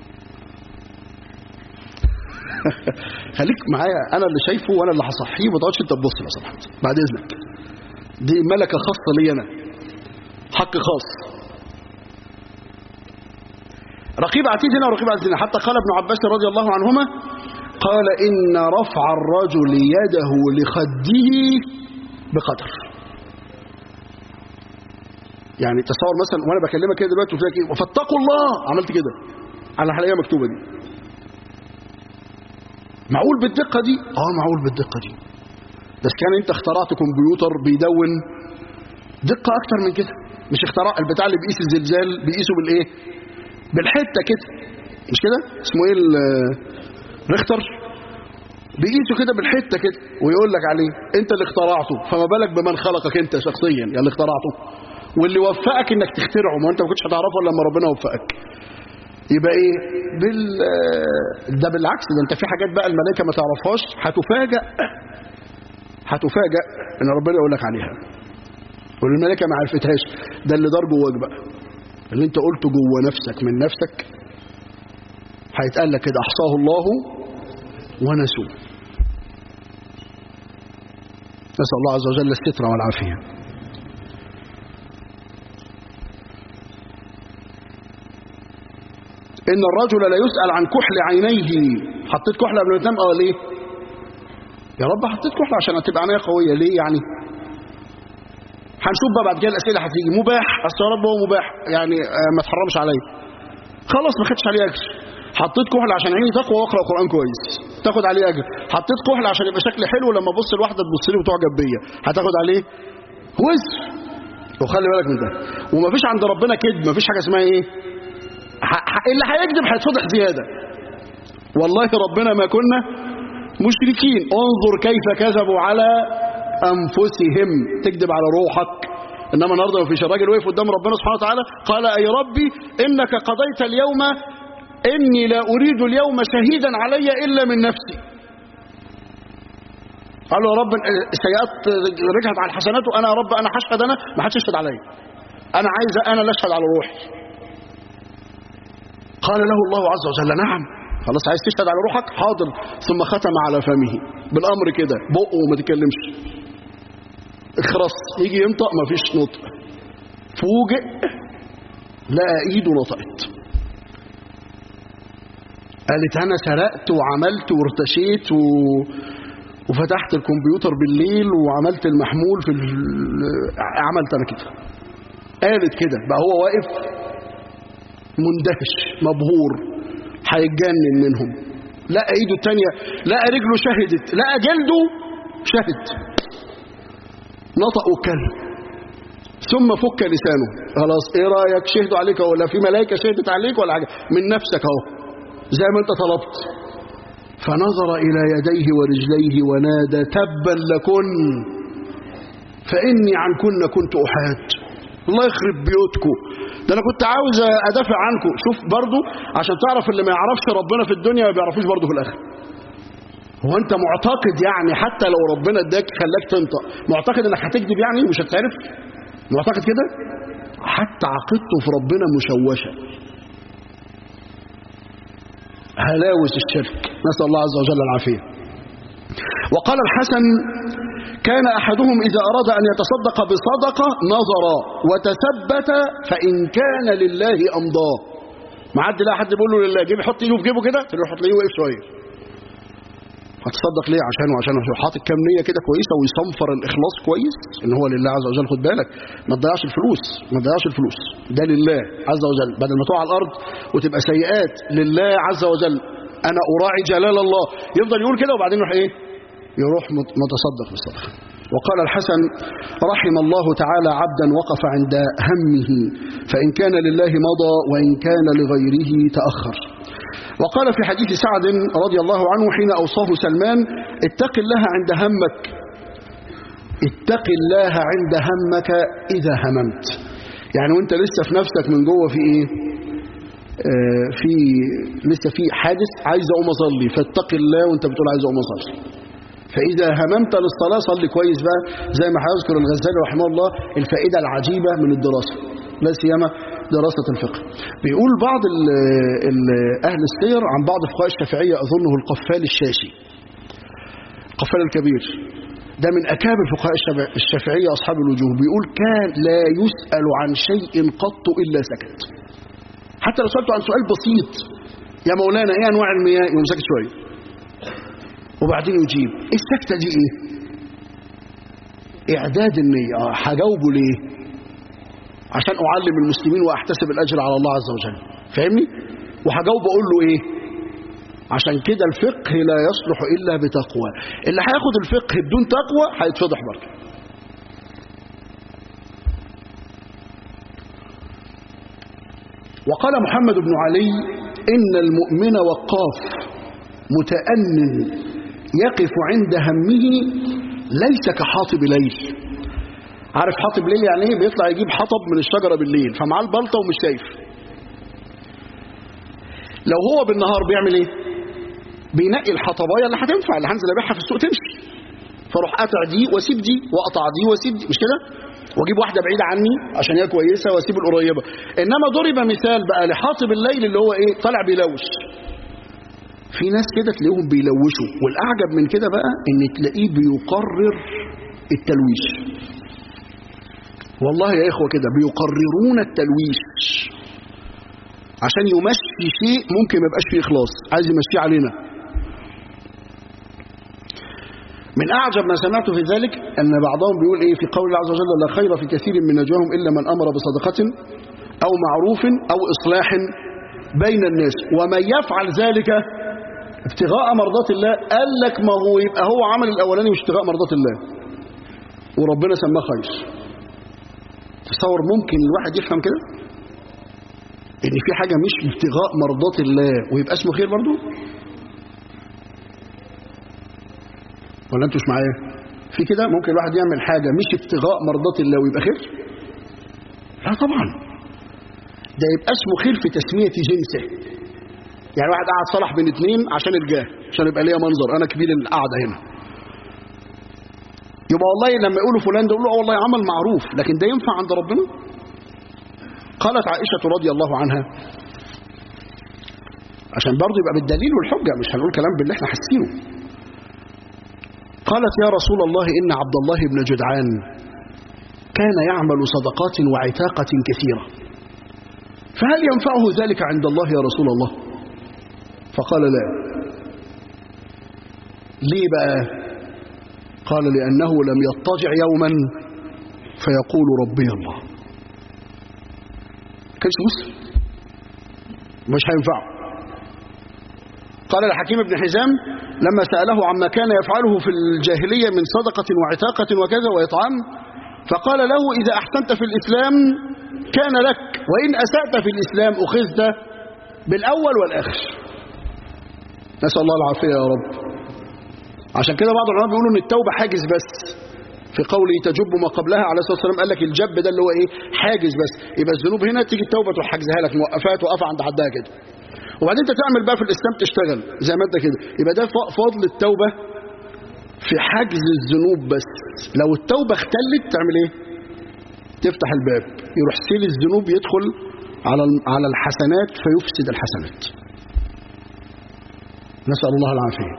خليك معايا انا اللي شايفه وانا اللي هصحيه وما تقعدش انت تبص لو سمحت بعد اذنك دي ملكه خاصه لي انا حق خاص رقيب عتيد هنا ورقيب عتيد هنا حتى قال ابن عباس رضي الله عنهما قال إن رفع الرجل يده لخده بقدر يعني تصور مثلا وانا بكلمك كده دلوقتي قلت لك ايه فاتقوا الله عملت كده على الحلقه مكتوبه دي معقول بالدقه دي اه معقول بالدقه دي بس كان انت اخترعت كمبيوتر بيدون دقه اكتر من كده مش اختراع البتاع اللي بيقيس الزلزال بيقيسه بالايه بالحته كده مش كده اسمه ايه ريختر بيقيسه كده بالحته كده ويقول لك عليه انت اللي اخترعته فما بالك بمن خلقك انت شخصيا يا اللي اخترعته واللي وفقك انك تخترعه ما انت ما كنتش هتعرفه الا لما ربنا وفقك يبقى ايه بال ده بالعكس ده انت في حاجات بقى الملائكه ما تعرفهاش هتفاجئ هتفاجئ ان ربنا يقول لك عليها والملائكه ما عرفتهاش ده اللي دار جواك بقى اللي انت قلته جوه نفسك من نفسك هيتقال لك كده احصاه الله ونسوه نسأل الله عز وجل الستر والعافية إن الرجل لا يسأل عن كحل عينيه حطيت كحل قبل ما تنام اه ليه يا رب حطيت كحل عشان تبقى عينيا قوية ليه يعني هنشوف بقى بعد كده الأسئلة هتيجي مباح أصل يا رب هو مباح يعني آه ما تحرمش عليا خلاص ما خدتش عليه أجر حطيت كحل عشان عيني تقوى واقرا قرآن كويس تاخد عليه أجر حطيت كحل عشان يبقى شكلي حلو لما ابص لواحدة تبص لي وتعجب بيا هتاخد عليه وزر وخلي بالك من ده ومفيش عند ربنا كذب مفيش حاجة اسمها ايه اللي هيكذب هيتفضح زيادة والله ربنا ما كنا مشركين انظر كيف كذبوا على أنفسهم تكذب على روحك إنما النهارده ما فيش الراجل وقف قدام ربنا سبحانه وتعالى قال أي ربي إنك قضيت اليوم إني لا أريد اليوم شهيدا علي إلا من نفسي قال له يا رب السيئات رجعت على الحسنات وأنا يا رب أنا هشهد أنا ما حدش يشهد عليا أنا عايز أنا اللي أشهد على روحي قال له الله عز وجل نعم خلاص عايز تشهد على روحك حاضر ثم ختم على فمه بالامر كده بقه وما تتكلمش اخرس يجي ينطق ما فيش نطق فوجئ لقى ايده نطقت قالت انا سرقت وعملت وارتشيت و... وفتحت الكمبيوتر بالليل وعملت المحمول في ال... عملت انا كده قالت كده بقى هو واقف مندهش مبهور هيتجنن منهم لقى ايده التانية لقى رجله شهدت لقى جلده شهد نطق وكلم ثم فك لسانه خلاص ايه رايك شهدوا عليك ولا في ملائكه شهدت عليك ولا حاجه من نفسك اهو زي ما انت طلبت فنظر الى يديه ورجليه ونادى تبا لكن فاني عنكن كنت احاج الله يخرب بيوتكم ده انا كنت عاوز ادافع عنكم شوف برضو عشان تعرف اللي ما يعرفش ربنا في الدنيا ما بيعرفوش برضو في الاخره هو انت معتقد يعني حتى لو ربنا اداك خلاك تنطق معتقد انك هتكذب يعني مش هتعرف معتقد كده حتى عقيدته في ربنا مشوشه هلاوس الشرك نسال الله عز وجل العافيه وقال الحسن كان أحدهم إذا أراد أن يتصدق بصدقة نظر وتثبت فإن كان لله أمضاه معدي لا حد بيقول له لله جيب يحط ايده في جيبه كده تروح تلاقيه واقف شويه هتصدق ليه عشان وعشان حاطط كام نيه كده كويسه ويصنفر الاخلاص كويس ان هو لله عز وجل خد بالك ما تضيعش الفلوس ما تضيعش الفلوس ده لله عز وجل بدل ما تقع على الارض وتبقى سيئات لله عز وجل انا اراعي جلال الله يفضل يقول كده وبعدين يروح ايه يروح متصدق بالصدقة وقال الحسن رحم الله تعالى عبدا وقف عند همه فإن كان لله مضى وإن كان لغيره تأخر وقال في حديث سعد رضي الله عنه حين أوصاه سلمان اتق الله عند همك اتق الله عند همك إذا هممت يعني وانت لسه في نفسك من جوه في ايه آه في لسه في حادث عايز اقوم اصلي فاتق الله وانت بتقول عايز اقوم اصلي فإذا هممت للصلاة صلي كويس بقى زي ما هيذكر الغزالي رحمه الله الفائدة العجيبة من الدراسة لا سيما دراسة الفقه بيقول بعض ال ال أهل السير عن بعض فقهاء الشافعية أظنه القفال الشاشي القفال الكبير ده من أكابر فقهاء الشافعية أصحاب الوجوه بيقول كان لا يسأل عن شيء قط إلا سكت حتى لو سألته عن سؤال بسيط يا مولانا ايه انواع المياه يقوم ساكت شويه وبعدين يجيب السكتة دي ايه اعداد النية هجاوبه ليه عشان اعلم المسلمين واحتسب الاجر على الله عز وجل فاهمني وهجاوب اقول له ايه عشان كده الفقه لا يصلح الا بتقوى اللي هياخد الفقه بدون تقوى هيتفضح برضه وقال محمد بن علي ان المؤمن وقاف متأنن يقف عند همه ليس كحاطب ليل عارف حاطب ليل يعني ايه بيطلع يجيب حطب من الشجرة بالليل فمعاه البلطة ومش شايف لو هو بالنهار بيعمل ايه بينقي الحطبايه اللي هتنفع اللي هنزل ابيعها في السوق تمشي فاروح قاطع دي واسيب دي واقطع دي واسيب دي مش كده واجيب واحده بعيده عني عشان هي كويسه واسيب القريبه انما ضرب مثال بقى لحاطب الليل اللي هو ايه طالع بيلوش في ناس كده تلاقيهم بيلوشوا والاعجب من كده بقى ان تلاقيه بيقرر التلويش والله يا إخوة كده بيقررون التلويش عشان يمشي شيء ممكن ما يبقاش فيه إخلاص عايز يمشيه علينا من أعجب ما سمعت في ذلك أن بعضهم بيقول إيه في قول الله عز وجل لا خير في كثير من نجواهم إلا من أمر بصدقة أو معروف أو إصلاح بين الناس ومن يفعل ذلك ابتغاء مرضات الله قال لك ما هو يبقى هو عمل الأولاني مش ابتغاء مرضات الله وربنا سماه خير تصور ممكن الواحد يفهم كده ان في حاجة مش ابتغاء مرضات الله ويبقى اسمه خير برضو ولا انتوا مش معايا في كده ممكن الواحد يعمل حاجة مش ابتغاء مرضات الله ويبقى خير لا طبعا ده يبقى اسمه خير في تسمية جنسه يعني واحد قاعد صلح بين اتنين عشان الجاه عشان يبقى ليا منظر انا كبير القعدة هنا يبقى والله لما يقولوا فلان ده يقولوا اه والله عمل معروف لكن ده ينفع عند ربنا قالت عائشة رضي الله عنها عشان برضه يبقى بالدليل والحجة مش هنقول كلام باللي احنا حاسينه قالت يا رسول الله إن عبد الله بن جدعان كان يعمل صدقات وعتاقة كثيرة فهل ينفعه ذلك عند الله يا رسول الله فقال لا ليه بقى قال لأنه لم يضطجع يوما فيقول ربي الله كانش مسلم مش هينفعه قال الحكيم بن حزام لما سأله عما كان يفعله في الجاهلية من صدقة وعتاقة وكذا وإطعام فقال له إذا أحسنت في الإسلام كان لك وإن أسأت في الإسلام أخذت بالأول والآخر نسأل الله العافية يا رب عشان كده بعض العلماء بيقولوا ان التوبة حاجز بس في قوله تجب ما قبلها عليه الصلاة والسلام قال لك الجب ده اللي هو ايه حاجز بس يبقى الذنوب هنا تيجي التوبة تروح حاجزها لك موقفها توقفها عند حدها كده وبعدين انت تعمل بقى في الاسلام تشتغل زي ما انت كده يبقى ده فضل التوبة في حجز الذنوب بس لو التوبة اختلت تعمل ايه تفتح الباب يروح سيل الذنوب يدخل على على الحسنات فيفسد الحسنات نسأل الله العافية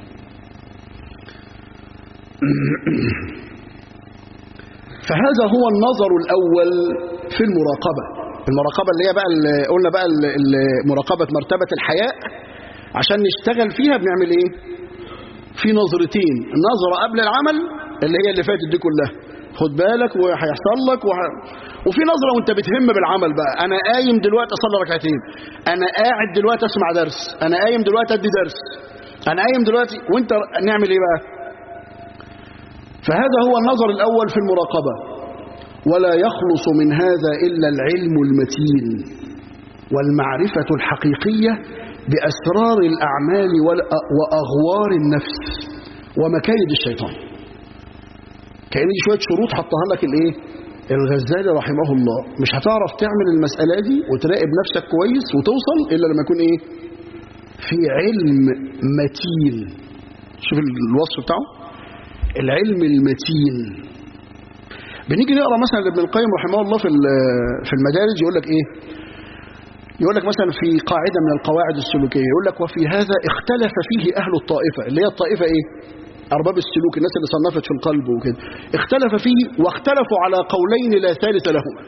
فهذا هو النظر الأول في المراقبة المراقبة اللي هي بقى اللي قلنا بقى مراقبة مرتبة الحياء عشان نشتغل فيها بنعمل ايه في نظرتين نظرة قبل العمل اللي هي اللي فاتت دي كلها خد بالك وهيحصل لك وح... وفي نظرة وانت بتهم بالعمل بقى انا قايم دلوقتي اصلي ركعتين انا قاعد دلوقتي اسمع درس انا قايم دلوقتي ادي درس انا قايم دلوقتي وانت نعمل ايه بقى فهذا هو النظر الأول في المراقبة ولا يخلص من هذا إلا العلم المتين والمعرفة الحقيقية بأسرار الأعمال وأغوار النفس ومكايد الشيطان كأن دي شوية شروط حطها لك الإيه؟ الغزالي رحمه الله مش هتعرف تعمل المسألة دي وتراقب نفسك كويس وتوصل إلا لما يكون إيه في علم متين شوف الوصف بتاعه العلم المتين بنيجي نقرا مثلا لابن القيم رحمه الله في في المدارج يقول لك ايه يقول لك مثلا في قاعده من القواعد السلوكيه يقول لك وفي هذا اختلف فيه اهل الطائفه اللي هي الطائفه ايه ارباب السلوك الناس اللي صنفت في القلب وكده اختلف فيه واختلفوا على قولين لا ثالث لهما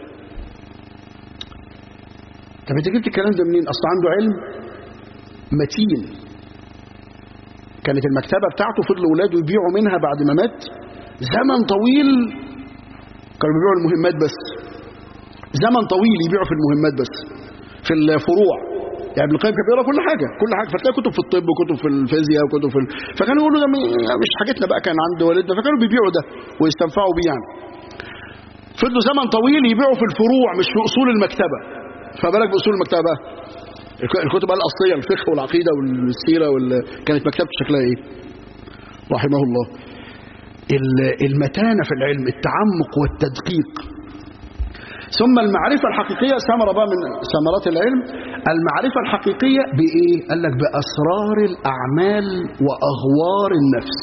طب انت جبت الكلام ده منين اصل عنده علم متين كانت المكتبة بتاعته فضل ولاده يبيعوا منها بعد ما مات زمن طويل كانوا بيبيعوا المهمات بس زمن طويل يبيعوا في المهمات بس في الفروع يعني ابن القيم كان بيقرا كل حاجه كل حاجه فتلاقي كتب في الطب وكتب في الفيزياء وكتب في ال... فكانوا يقولوا ده مش حاجتنا بقى كان عند والدنا فكانوا بيبيعوا ده ويستنفعوا بيه يعني فضلوا زمن طويل يبيعوا في الفروع مش في اصول المكتبه فبالك باصول المكتبه بقى الكتب الأصلية الفقه والعقيدة والسيرة وال... كانت مكتبته شكلها إيه رحمه الله المتانة في العلم التعمق والتدقيق ثم المعرفة الحقيقية ثمرة بقى من ثمرات العلم المعرفة الحقيقية بإيه قال لك بأسرار الأعمال وأغوار النفس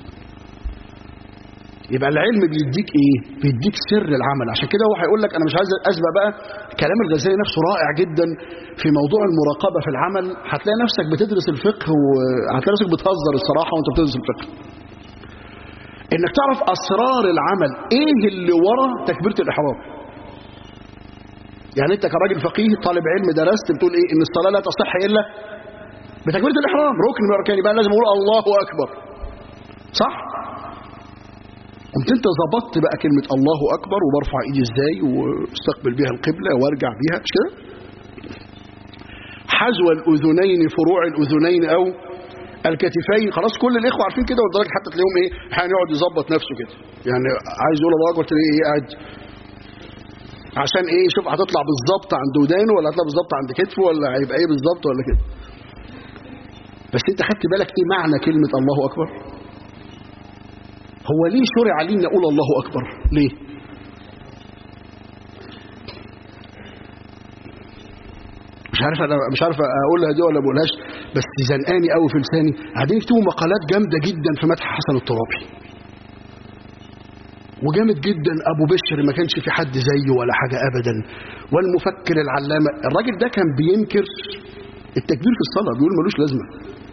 يبقى العلم بيديك ايه بيديك سر العمل عشان كده هو هيقول لك انا مش عايز اسبق بقى كلام الغزالي نفسه رائع جدا في موضوع المراقبه في العمل هتلاقي نفسك بتدرس الفقه وهتلاقي نفسك بتهزر الصراحه وانت بتدرس الفقه انك تعرف اسرار العمل ايه اللي ورا تكبيره الاحرام يعني انت كراجل فقيه طالب علم درست بتقول ايه ان الصلاه لا تصح الا بتكبيره الاحرام ركن من الاركان يبقى لازم اقول الله اكبر صح قمت انت ظبطت بقى كلمه الله اكبر وبرفع ايدي ازاي واستقبل بيها القبله وارجع بيها مش كده حذو الاذنين فروع الاذنين او الكتفين خلاص كل الاخوه عارفين كده ولدرجه حتى تلاقيهم ايه احيانا يقعد يظبط نفسه كده يعني عايز يقول الله اكبر تلاقيه ايه قاعد عشان ايه شوف هتطلع بالظبط عند ودانه ولا هتطلع بالظبط عند كتفه ولا هيبقى ايه بالظبط ولا كده بس انت خدت بالك ايه معنى كلمه الله اكبر هو ليه شرع علينا نقول الله اكبر ليه مش عارف انا مش عارف اقولها دي ولا ما اقولهاش بس زنقاني قوي في لساني قاعدين يكتبوا مقالات جامده جدا في مدح حسن الترابي وجامد جدا ابو بشر ما كانش في حد زيه ولا حاجه ابدا والمفكر العلامه الراجل ده كان بينكر التكبير في الصلاه بيقول ملوش لازمه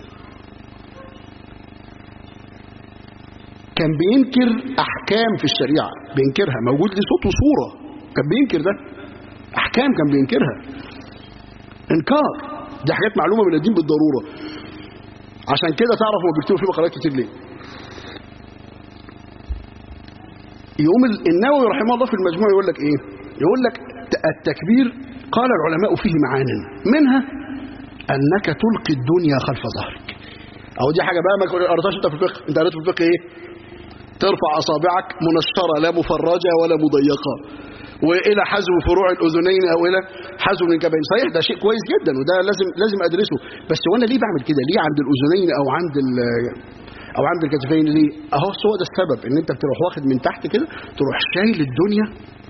كان بينكر احكام في الشريعه بينكرها موجود لي صوت وصوره كان بينكر ده احكام كان بينكرها انكار دي حاجات معلومه من الدين بالضروره عشان كده تعرف هو بيكتبوا فيه مقالات كتير ليه يقوم النووي رحمه الله في المجموع يقول لك ايه يقول لك التكبير قال العلماء فيه معان منها انك تلقي الدنيا خلف ظهرك او دي حاجه بقى ما قريتهاش انت في الفقه انت قريت في الفقه ايه ترفع اصابعك منشره لا مفرجه ولا مضيقه والى حذو فروع الاذنين او الى حذو من الجبين صحيح ده شيء كويس جدا وده لازم لازم ادرسه بس هو انا ليه بعمل كده ليه عند الاذنين او عند او عند الكتفين ليه اهو هو ده السبب ان انت بتروح واخد من تحت كده تروح شايل الدنيا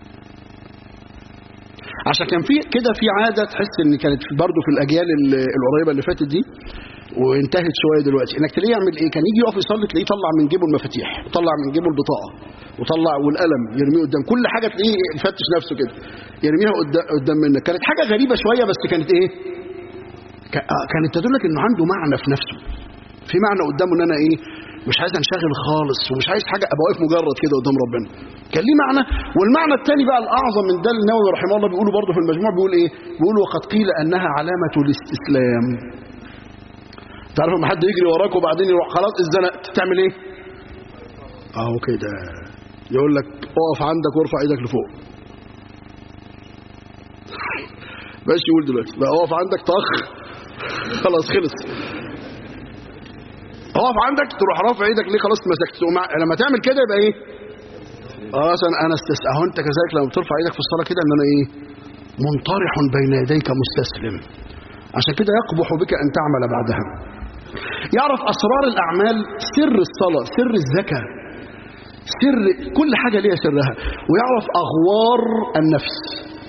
عشان كان في كده في عاده تحس ان كانت برضه في الاجيال القريبه اللي فاتت دي وانتهت شويه دلوقتي انك تلاقيه يعمل ايه كان يجي يقف يصلي تلاقيه يطلع من جيبه المفاتيح وطلع من جيبه البطاقه وطلع والقلم يرميه قدام كل حاجه تلاقيه يفتش نفسه كده يرميها قدام قدام منك كانت حاجه غريبه شويه بس كانت ايه كانت تدلك انه عنده معنى في نفسه في معنى قدامه ان انا ايه مش عايز انشغل خالص ومش عايز حاجه ابقى واقف مجرد كده قدام ربنا كان ليه معنى والمعنى الثاني بقى الاعظم من ده النووي رحمه الله بيقولوا برضه في المجموع بيقول ايه بيقول وقد قيل انها علامه الاستسلام تعرف لما حد يجري وراك وبعدين يروح خلاص اتزنقت تعمل ايه اهو كده يقول لك اقف عندك وارفع ايدك لفوق باش يقول دلوقتي بقى اقف عندك طخ خلاص خلص اقف عندك تروح رافع ايدك ليه خلاص مسكت لما تعمل كده يبقى ايه خلاص انا انا استس اهو انت كذلك لما بترفع ايدك في الصلاه كده ان انا ايه منطرح بين يديك مستسلم عشان كده يقبح بك ان تعمل بعدها يعرف اسرار الاعمال سر الصلاه سر الزكاه سر كل حاجه ليها سرها ويعرف اغوار النفس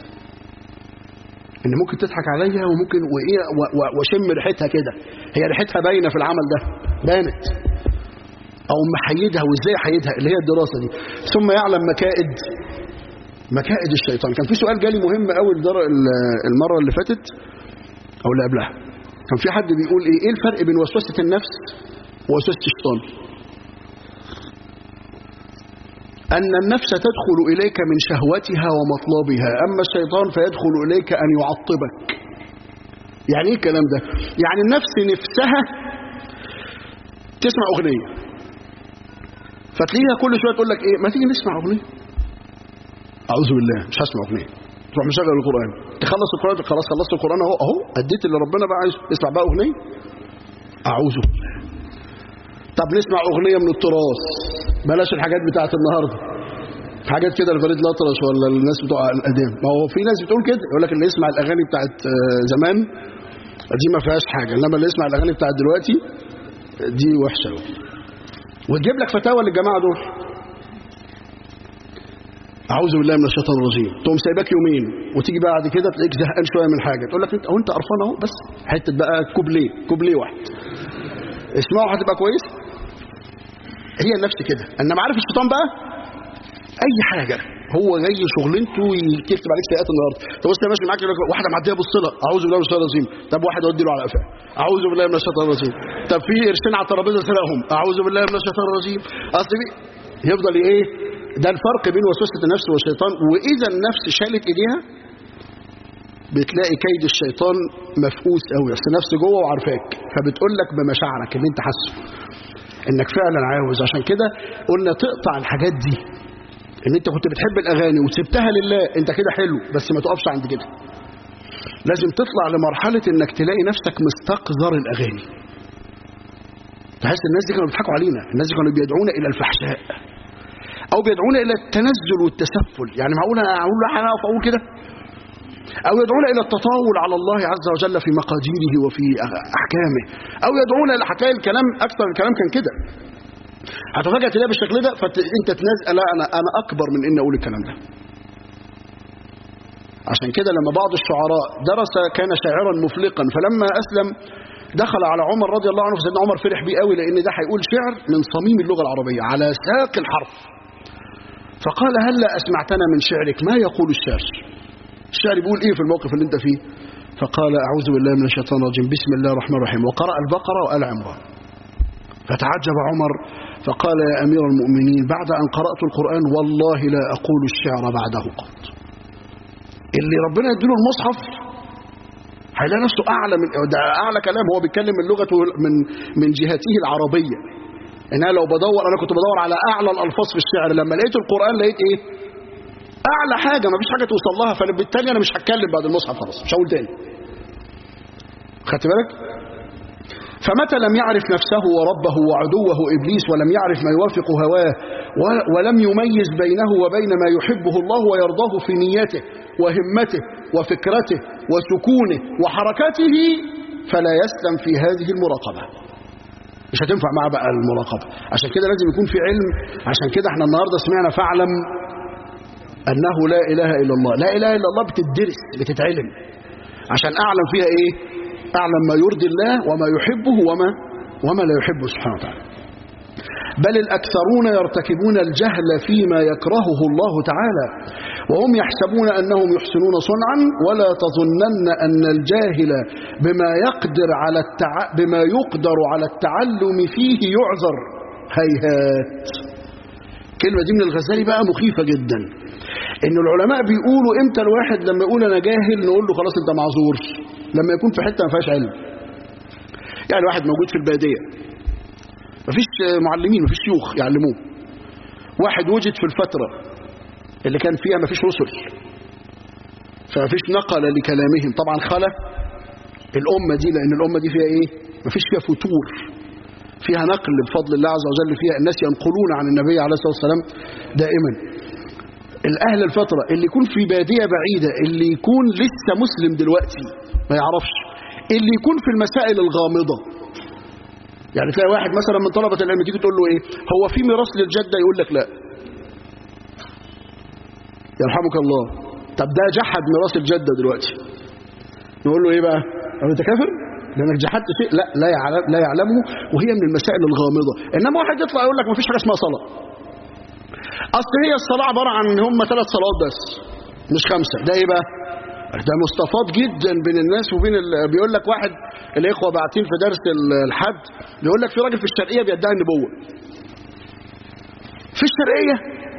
ان ممكن تضحك عليا وممكن وايه واشم ريحتها كده هي ريحتها باينه في العمل ده بانت او محيدها وازاي احيدها اللي هي الدراسه دي ثم يعلم مكائد مكائد الشيطان كان في سؤال جالي مهم قوي المره اللي فاتت او اللي قبلها كان في حد بيقول ايه ايه الفرق بين وسوسه النفس ووسوسه الشيطان أن النفس تدخل إليك من شهوتها ومطلبها أما الشيطان فيدخل إليك أن يعطبك يعني إيه الكلام ده يعني النفس نفسها تسمع أغنية فتلاقيها كل شوية تقول لك إيه ما تيجي نسمع أغنية أعوذ بالله مش هسمع أغنية تروح مشغل القرآن تخلص القرآن خلاص خلصت القرآن أهو أهو أديت اللي ربنا بقى عايزه اسمع بقى أغنية أعوذ بالله طب نسمع أغنية من التراث بلاش الحاجات بتاعت النهاردة حاجات كده لفريد الأطرش ولا الناس بتوع القديم ما هو في ناس بتقول كده يقول لك اللي يسمع الأغاني بتاعت زمان دي ما فيهاش حاجة إنما اللي يسمع الأغاني بتاعت دلوقتي دي وحشة قوي وتجيب لك فتاوى للجماعة دول أعوذ بالله من الشيطان الرجيم تقوم سايبك يومين وتيجي بعد كده تلاقيك زهقان شوية من حاجة تقول لك أنت أهو أنت قرفان أهو بس حتة بقى كوبليه كوبليه واحد اسمعوا هتبقى كويس هي نفس كده انما عارف الشيطان بقى اي حاجه هو جاي شغلانته يكتب عليك سيئات النهارده طب بص يا ماشي معاك واحده معديه بص لها اعوذ بالله من الشيطان الرجيم طب واحد اودي له على قفاه اعوذ بالله من الشيطان الرجيم طب في قرشين على الترابيزه سرقهم اعوذ بالله من الشيطان الرجيم اصل في يفضل ايه ده الفرق بين وسوسه النفس والشيطان واذا النفس شالت ايديها بتلاقي كيد الشيطان مفقوس قوي اصل النفس جوه وعارفاك فبتقول لك بمشاعرك اللي انت حاسه انك فعلا عاوز عشان كده قلنا تقطع الحاجات دي ان انت كنت بتحب الاغاني وسبتها لله انت كده حلو بس ما تقفش عند كده لازم تطلع لمرحله انك تلاقي نفسك مستقذر الاغاني تحس الناس دي كانوا بيضحكوا علينا الناس دي كانوا بيدعونا الى الفحشاء او بيدعونا الى التنزل والتسفل يعني معقول انا اقول انا اقف اقول كده أو يدعون إلى التطاول على الله عز وجل في مقاديره وفي أحكامه أو يدعون إلى هتلاقي الكلام أكثر الكلام كان كده هتفاجأ تلاقي بالشكل ده فأنت تنزل لا أنا أنا أكبر من إني أقول الكلام ده عشان كده لما بعض الشعراء درس كان شاعرا مفلقا فلما أسلم دخل على عمر رضي الله عنه فسيدنا عمر فرح بيه قوي لأن ده هيقول شعر من صميم اللغة العربية على ساق الحرف فقال هلا أسمعتنا من شعرك ما يقول الشعر الشعر بيقول ايه في الموقف اللي انت فيه فقال اعوذ بالله من الشيطان الرجيم بسم الله الرحمن الرحيم وقرأ البقرة وآل عمران فتعجب عمر فقال يا أمير المؤمنين بعد أن قرأت القرآن والله لا أقول الشعر بعده قط اللي ربنا يديله المصحف هيلاقي نفسه أعلى من ده أعلى كلام هو بيتكلم من لغته من من جهته العربية إن أنا لو بدور أنا كنت بدور على أعلى الألفاظ في الشعر لما لقيت القرآن لقيت إيه اعلى حاجه ما فيش حاجه توصل لها فبالتالي انا مش هتكلم بعد المصحف خلاص مش هقول تاني خدت بالك فمتى لم يعرف نفسه وربه وعدوه ابليس ولم يعرف ما يوافق هواه ولم يميز بينه وبين ما يحبه الله ويرضاه في نيته وهمته وفكرته وسكونه وحركاته فلا يسلم في هذه المراقبه مش هتنفع معاه بقى المراقبه عشان كده لازم يكون في علم عشان كده احنا النهارده سمعنا فاعلم أنه لا إله إلا الله لا إله إلا الله بتدرس بتتعلم عشان أعلم فيها إيه أعلم ما يرضي الله وما يحبه وما وما لا يحبه سبحانه وتعالى بل الأكثرون يرتكبون الجهل فيما يكرهه الله تعالى وهم يحسبون أنهم يحسنون صنعا ولا تظنن أن الجاهل بما يقدر على التع... بما يقدر على التعلم فيه يعذر هيهات كلمة دي من الغزالي بقى مخيفة جدا ان العلماء بيقولوا امتى الواحد لما يقول انا جاهل نقول له خلاص انت معذور لما يكون في حته ما فيهاش علم يعني واحد موجود في الباديه مفيش معلمين مفيش شيوخ يعلموه واحد وجد في الفتره اللي كان فيها مفيش رسل فمفيش نقل لكلامهم طبعا خلا الامه دي لان الامه دي فيها ايه مفيش فيها فتور فيها نقل بفضل الله عز وجل فيها الناس ينقلون عن النبي عليه الصلاه والسلام دائما الأهل الفترة اللي يكون في بادية بعيدة اللي يكون لسه مسلم دلوقتي ما يعرفش اللي يكون في المسائل الغامضة يعني تلاقي واحد مثلا من طلبة العلم تيجي تقول له ايه هو في ميراث للجدة يقول لك لا يرحمك الله طب ده جحد ميراث الجدة دلوقتي نقول له ايه بقى طب انت كافر لانك جحدت شيء لا لا يعلم لا يعلمه وهي من المسائل الغامضة انما واحد يطلع يقول لك ما فيش حاجة اسمها صلاة اصل هي الصلاه عباره عن ان هم ثلاث صلوات بس مش خمسه ده ايه بقى ده مستفاض جدا بين الناس وبين ال... بيقول لك واحد الاخوه باعتين في درس الحد بيقول لك في راجل في الشرقيه بيدعي النبوه في الشرقيه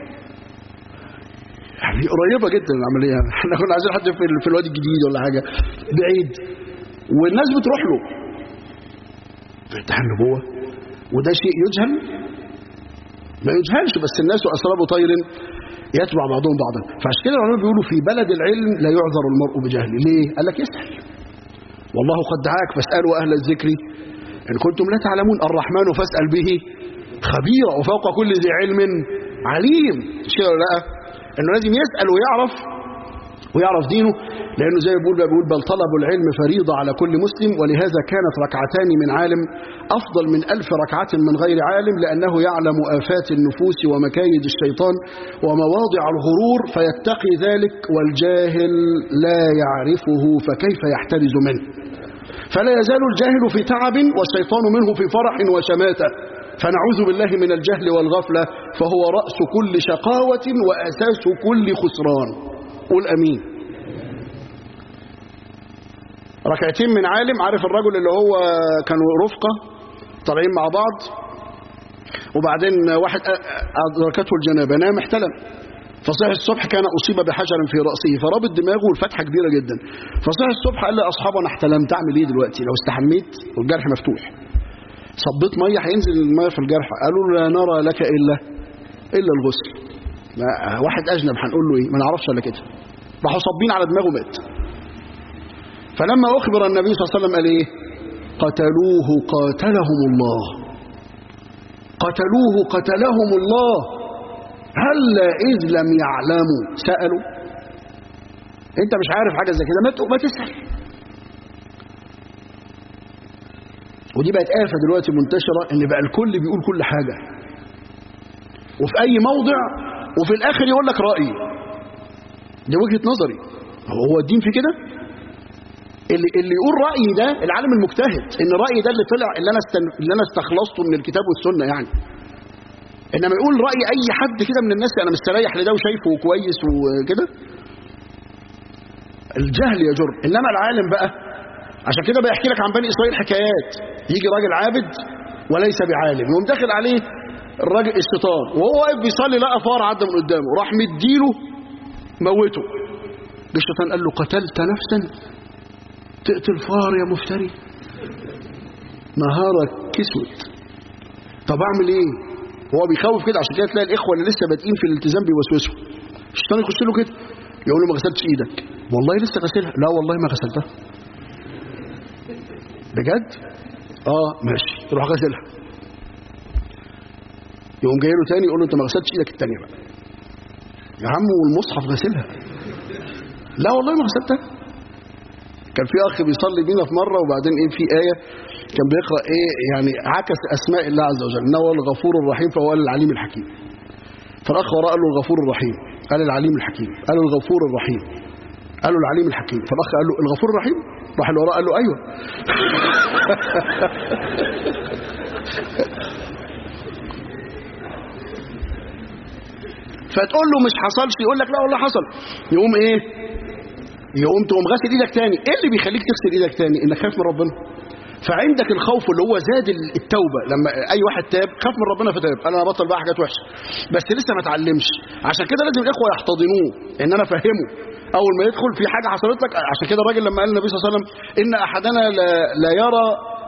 يعني قريبه جدا العمليه احنا كنا عايزين حد في, في الوادي الجديد ولا حاجه بعيد والناس بتروح له بيدعي النبوه وده شيء يجهل ما يجهلش بس الناس أسراب طير يتبع بعضهم بعضا فعشان كده العلماء بيقولوا في بلد العلم لا يعذر المرء بجهله ليه؟ قال لك يسأل والله قد دعاك فاسألوا أهل الذكر إن كنتم لا تعلمون الرحمن فاسأل به خبيرا وفوق كل ذي علم عليم مش كده ولا لا؟ إنه لازم يسأل ويعرف ويعرف دينه لأنه زي ما بيقول بيقول بل طلب العلم فريضة على كل مسلم ولهذا كانت ركعتان من عالم أفضل من ألف ركعة من غير عالم لأنه يعلم آفات النفوس ومكايد الشيطان ومواضع الغرور فيتقي ذلك والجاهل لا يعرفه فكيف يحترز منه فلا يزال الجاهل في تعب والشيطان منه في فرح وشماتة فنعوذ بالله من الجهل والغفلة فهو رأس كل شقاوة وأساس كل خسران قول أمين ركعتين من عالم عارف الرجل اللي هو كانوا رفقة طالعين مع بعض وبعدين واحد أدركته الجنابة نام احتلم فصحي الصبح كان أصيب بحجر في رأسه فرابط دماغه والفتحة كبيرة جدا فصحي الصبح قال لي أصحابه أنا احتلمت أعمل إيه دلوقتي لو استحميت والجرح مفتوح صبيت مية هينزل المية في الجرح قالوا له لا نرى لك إلا إلا الغسل واحد أجنب هنقول له إيه ما نعرفش إلا كده راحوا صابين على دماغه مات فلما أخبر النبي صلى الله عليه وسلم قال إيه قتلوه قاتلهم الله قتلوه قتلهم الله هل إذ لم يعلموا سألوا انت مش عارف حاجة زي كده ما تسأل ودي بقت آفة دلوقتي منتشرة ان بقى الكل بيقول كل حاجة وفي اي موضع وفي الاخر يقول لك رأيي دي وجهة نظري هو الدين في كده اللي, اللي يقول رأيي ده العالم المجتهد ان رأيي ده اللي طلع اللي انا, استن... اللي أنا استخلصته من الكتاب والسنة يعني انما يقول رأي اي حد كده من الناس انا مستريح لده وشايفه كويس وكده الجهل يجر انما العالم بقى عشان كده بيحكي لك عن بني اسرائيل حكايات يجي راجل عابد وليس بعالم يقوم داخل عليه الراجل الشيطان وهو واقف بيصلي لقى فار عدى من قدامه راح مديله موته الشيطان قال له قتلت نفسا تقتل فار يا مفتري نهارك كسوت طب اعمل ايه هو بيخوف كده عشان كده تلاقي الاخوه اللي لسه بادئين في الالتزام بيوسوسوا الشيطان يخش له كده يقول له ما غسلتش ايدك والله لسه غسلها لا والله ما غسلتها بجد اه ماشي يروح غسلها يقوم جاي له تاني يقول له انت ما غسلتش ايدك الثانيه بقى يا عم والمصحف غسلها لا والله ما غسلتها كان في اخ بيصلي بينا في مره وبعدين ايه في ايه كان بيقرا ايه يعني عكس اسماء الله عز وجل انه هو الغفور الرحيم فهو قال العليم الحكيم فالاخ وراه قال له الغفور الرحيم قال العليم الحكيم قال له الغفور الرحيم قال له العليم الحكيم فالاخ قال له الغفور الرحيم راح اللي وراه قال له ايوه فتقول له مش حصلش يقول لك لا والله حصل يقوم ايه يقوم تقوم غاسل ايدك تاني ايه اللي بيخليك تغسل ايدك تاني انك خايف من ربنا فعندك الخوف اللي هو زاد التوبة لما اي واحد تاب خاف من ربنا فتاب انا بطل بقى حاجات وحشة بس لسه ما اتعلمش عشان كده لازم الاخوة يحتضنوه ان انا افهمه اول ما يدخل في حاجة حصلت لك عشان كده الراجل لما قال النبي صلى الله عليه وسلم ان احدنا لا, لا يرى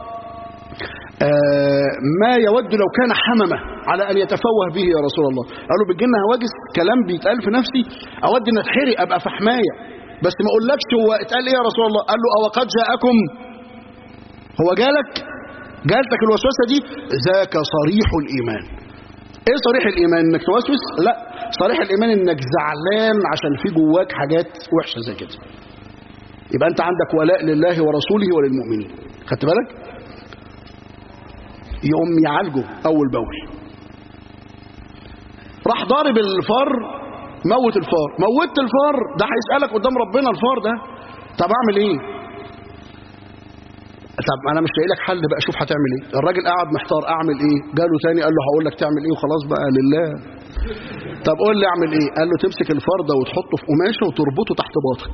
آه ما يود لو كان حممة على أن يتفوه به يا رسول الله قالوا بتجينا هواجس كلام بيتقال في نفسي أود أن أتحرق أبقى فحماية بس ما أقولكش هو اتقال إيه يا رسول الله قال له أو قد جاءكم هو جالك جالتك الوسوسة دي ذاك صريح الإيمان إيه صريح الإيمان إنك توسوس لا صريح الإيمان إنك زعلان عشان في جواك حاجات وحشة زي كده يبقى أنت عندك ولاء لله ورسوله وللمؤمنين خدت بالك يقوم يعالجه أول بول راح ضارب الفار موت الفار موت الفار ده هيسألك قدام ربنا الفار ده طب أعمل إيه طب أنا مش لاقي لك حل بقى شوف هتعمل إيه الراجل قاعد محتار أعمل إيه جاله تاني قال له هقول لك تعمل إيه وخلاص بقى لله طب قول لي أعمل إيه قال له تمسك الفار ده وتحطه في قماشة وتربطه تحت باطك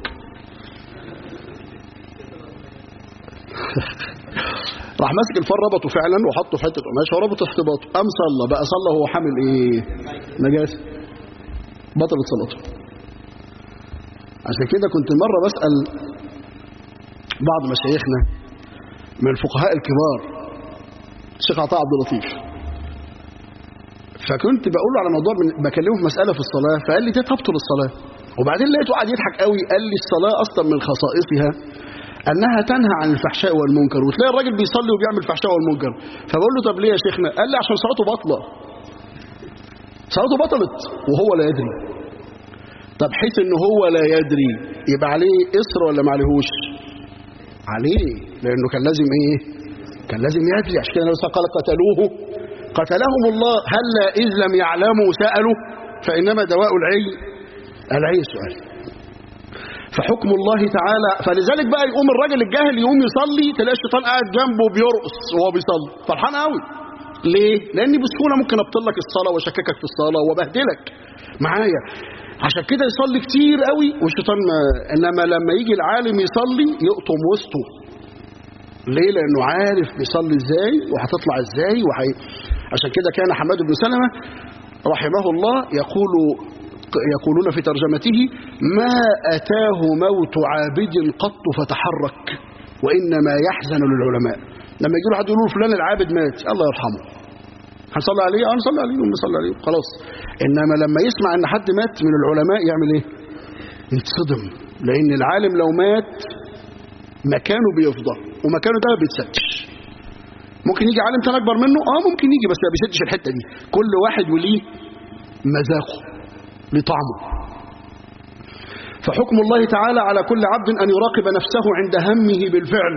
راح ماسك الفار ربطه فعلا وحطه في حته قماشه وربطه تحت باطه قام صلى بقى صلى وهو حامل ايه نجاسه بطلت صلاته عشان كده كنت مره بسال بعض مشايخنا من الفقهاء الكبار الشيخ عطاء عبد اللطيف فكنت بقول له على موضوع من بكلمه في مساله في الصلاه فقال لي دي تبطل الصلاه وبعدين لقيته قاعد يضحك قوي قال لي الصلاه اصلا من خصائصها انها تنهى عن الفحشاء والمنكر وتلاقي الراجل بيصلي وبيعمل الفحشاء والمنكر فبقول له طب ليه يا شيخنا قال لي عشان صلاته باطله صلاته بطلت وهو لا يدري طب حيث ان هو لا يدري يبقى عليه اصر ولا ما عليهوش عليه لانه كان لازم ايه كان لازم يدري عشان كده النبي قال قتلوه قتلهم الله هل اذ لم يعلموا سالوا فانما دواء العي العي السؤال فحكم الله تعالى فلذلك بقى يقوم الراجل الجاهل يقوم يصلي تلاقي الشيطان قاعد جنبه بيرقص وهو بيصلي فرحان قوي ليه لاني بسهوله ممكن ابطل لك الصلاه واشككك في الصلاه وبهدلك معايا عشان كده يصلي كتير قوي والشيطان ما انما لما يجي العالم يصلي يقطم وسطه ليه لانه عارف بيصلي ازاي وهتطلع ازاي وحي عشان كده كان حماد بن سلمة رحمه الله يقول يقولون في ترجمته ما أتاه موت عابد قط فتحرك وإنما يحزن للعلماء لما يجي له حد يقول له فلان العابد مات الله يرحمه هنصلي عليه اه نصلي عليه ونصلي عليه خلاص انما لما يسمع ان حد مات من العلماء يعمل ايه يتصدم لان العالم لو مات مكانه بيفضى ومكانه ده ما بيتسدش ممكن يجي عالم تاني اكبر منه اه ممكن يجي بس ما بيسدش الحته دي كل واحد وليه مذاقه لطعمه فحكم الله تعالى على كل عبد ان يراقب نفسه عند همه بالفعل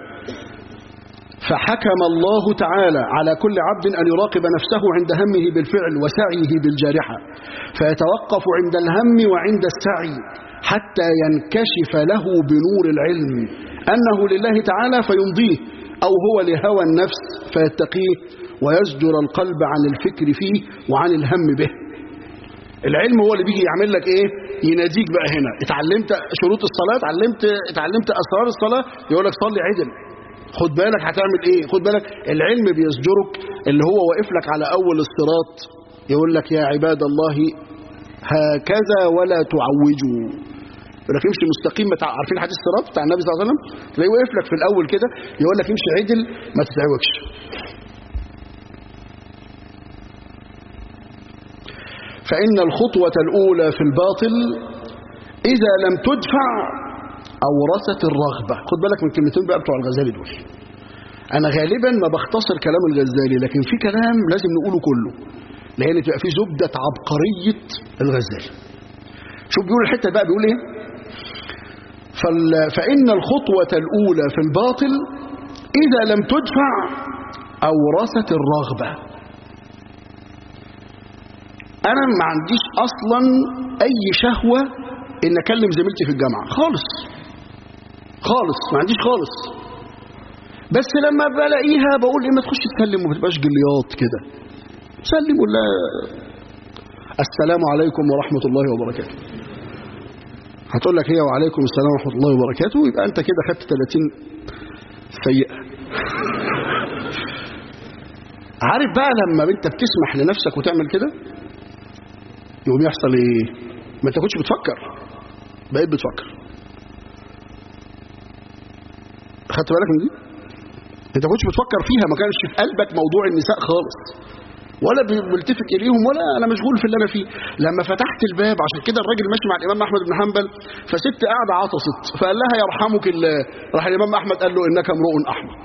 فحكم الله تعالى على كل عبد أن يراقب نفسه عند همه بالفعل وسعيه بالجارحة فيتوقف عند الهم وعند السعي حتى ينكشف له بنور العلم أنه لله تعالى فيمضيه أو هو لهوى النفس فيتقيه ويزجر القلب عن الفكر فيه وعن الهم به العلم هو اللي بيجي يعمل لك ايه يناديك بقى هنا اتعلمت شروط الصلاة اتعلمت اتعلمت اسرار الصلاة يقول لك صلي عدل خد بالك هتعمل ايه خد بالك العلم بيزجرك اللي هو واقف لك على اول الصراط يقول لك يا عباد الله هكذا ولا تعوجوا يقول لك امشي مستقيم متع... عارفين حديث الصراط بتاع النبي صلى الله عليه وسلم تلاقيه واقف لك في الاول كده يقول لك امشي عدل ما تتعوجش فإن الخطوة الأولى في الباطل إذا لم تدفع أورثت الرغبة خد بالك من كلمتين بقى بتوع الغزالي دول أنا غالبا ما بختصر كلام الغزالي لكن في كلام لازم نقوله كله لأن تبقى في زبدة عبقرية الغزالي شوف بيقول الحتة بقى بيقول إيه فال... فإن الخطوة الأولى في الباطل إذا لم تدفع أورثت الرغبة أنا ما عنديش أصلا أي شهوة إن أكلم زميلتي في الجامعة خالص خالص ما عنديش خالص بس لما بلاقيها بقول ايه ما تخش تسلم وما تبقاش جليات كده سلم ولا السلام عليكم ورحمة الله وبركاته هتقول لك هي وعليكم السلام ورحمة الله وبركاته يبقى انت كده خدت 30 سيئة عارف بقى لما انت بتسمح لنفسك وتعمل كده يقوم يحصل ايه ما انت كنتش بتفكر بقيت بتفكر خدت بالك من دي انت كنتش بتفكر فيها ما كانش في قلبك موضوع النساء خالص ولا بيلتفت اليهم ولا انا مشغول في اللي انا فيه لما فتحت الباب عشان كده الراجل ماشي مع الامام احمد بن حنبل فست قاعده عطست فقال لها يرحمك الله راح الامام احمد قال له انك امرؤ احمق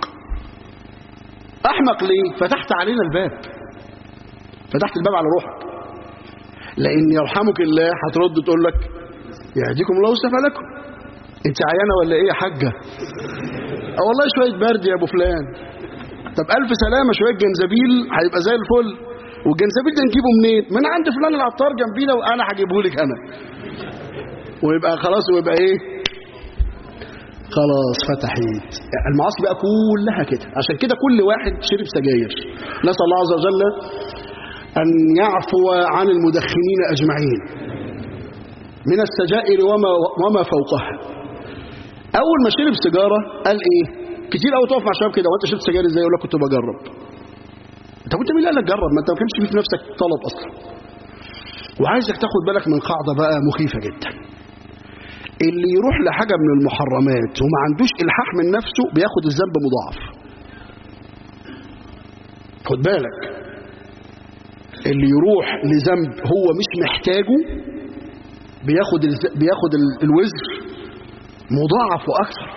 احمق ليه فتحت علينا الباب فتحت الباب على روحك لان يرحمك الله هترد تقول لك يهديكم الله ويصلح لكم انت عيانه ولا ايه يا حاجه اه والله شويه برد يا ابو فلان طب الف سلامه شويه جنزبيل هيبقى زي الفل والجنزبيل ده نجيبه منين من عند فلان العطار جنبينا وانا هجيبه لك انا ويبقى خلاص ويبقى ايه خلاص فتحت المعاصي بقى كلها كده عشان كده كل واحد شرب سجاير نسال الله عز وجل ان يعفو عن المدخنين اجمعين من السجائر وما وما فوقها اول ما شرب سيجاره قال ايه كتير قوي تقف مع شباب كده وانت شربت سجاير ازاي يقول لك كنت بجرب طب انت مين اللي قال لك جرب ما انت ما كانش في نفسك طلب اصلا وعايزك تاخد بالك من قاعده بقى مخيفه جدا اللي يروح لحاجه من المحرمات وما عندوش الحاح من نفسه بياخد الذنب مضاعف خد بالك اللي يروح لذنب هو مش محتاجه بياخد الز... بياخد ال... الوزر مضاعف واكثر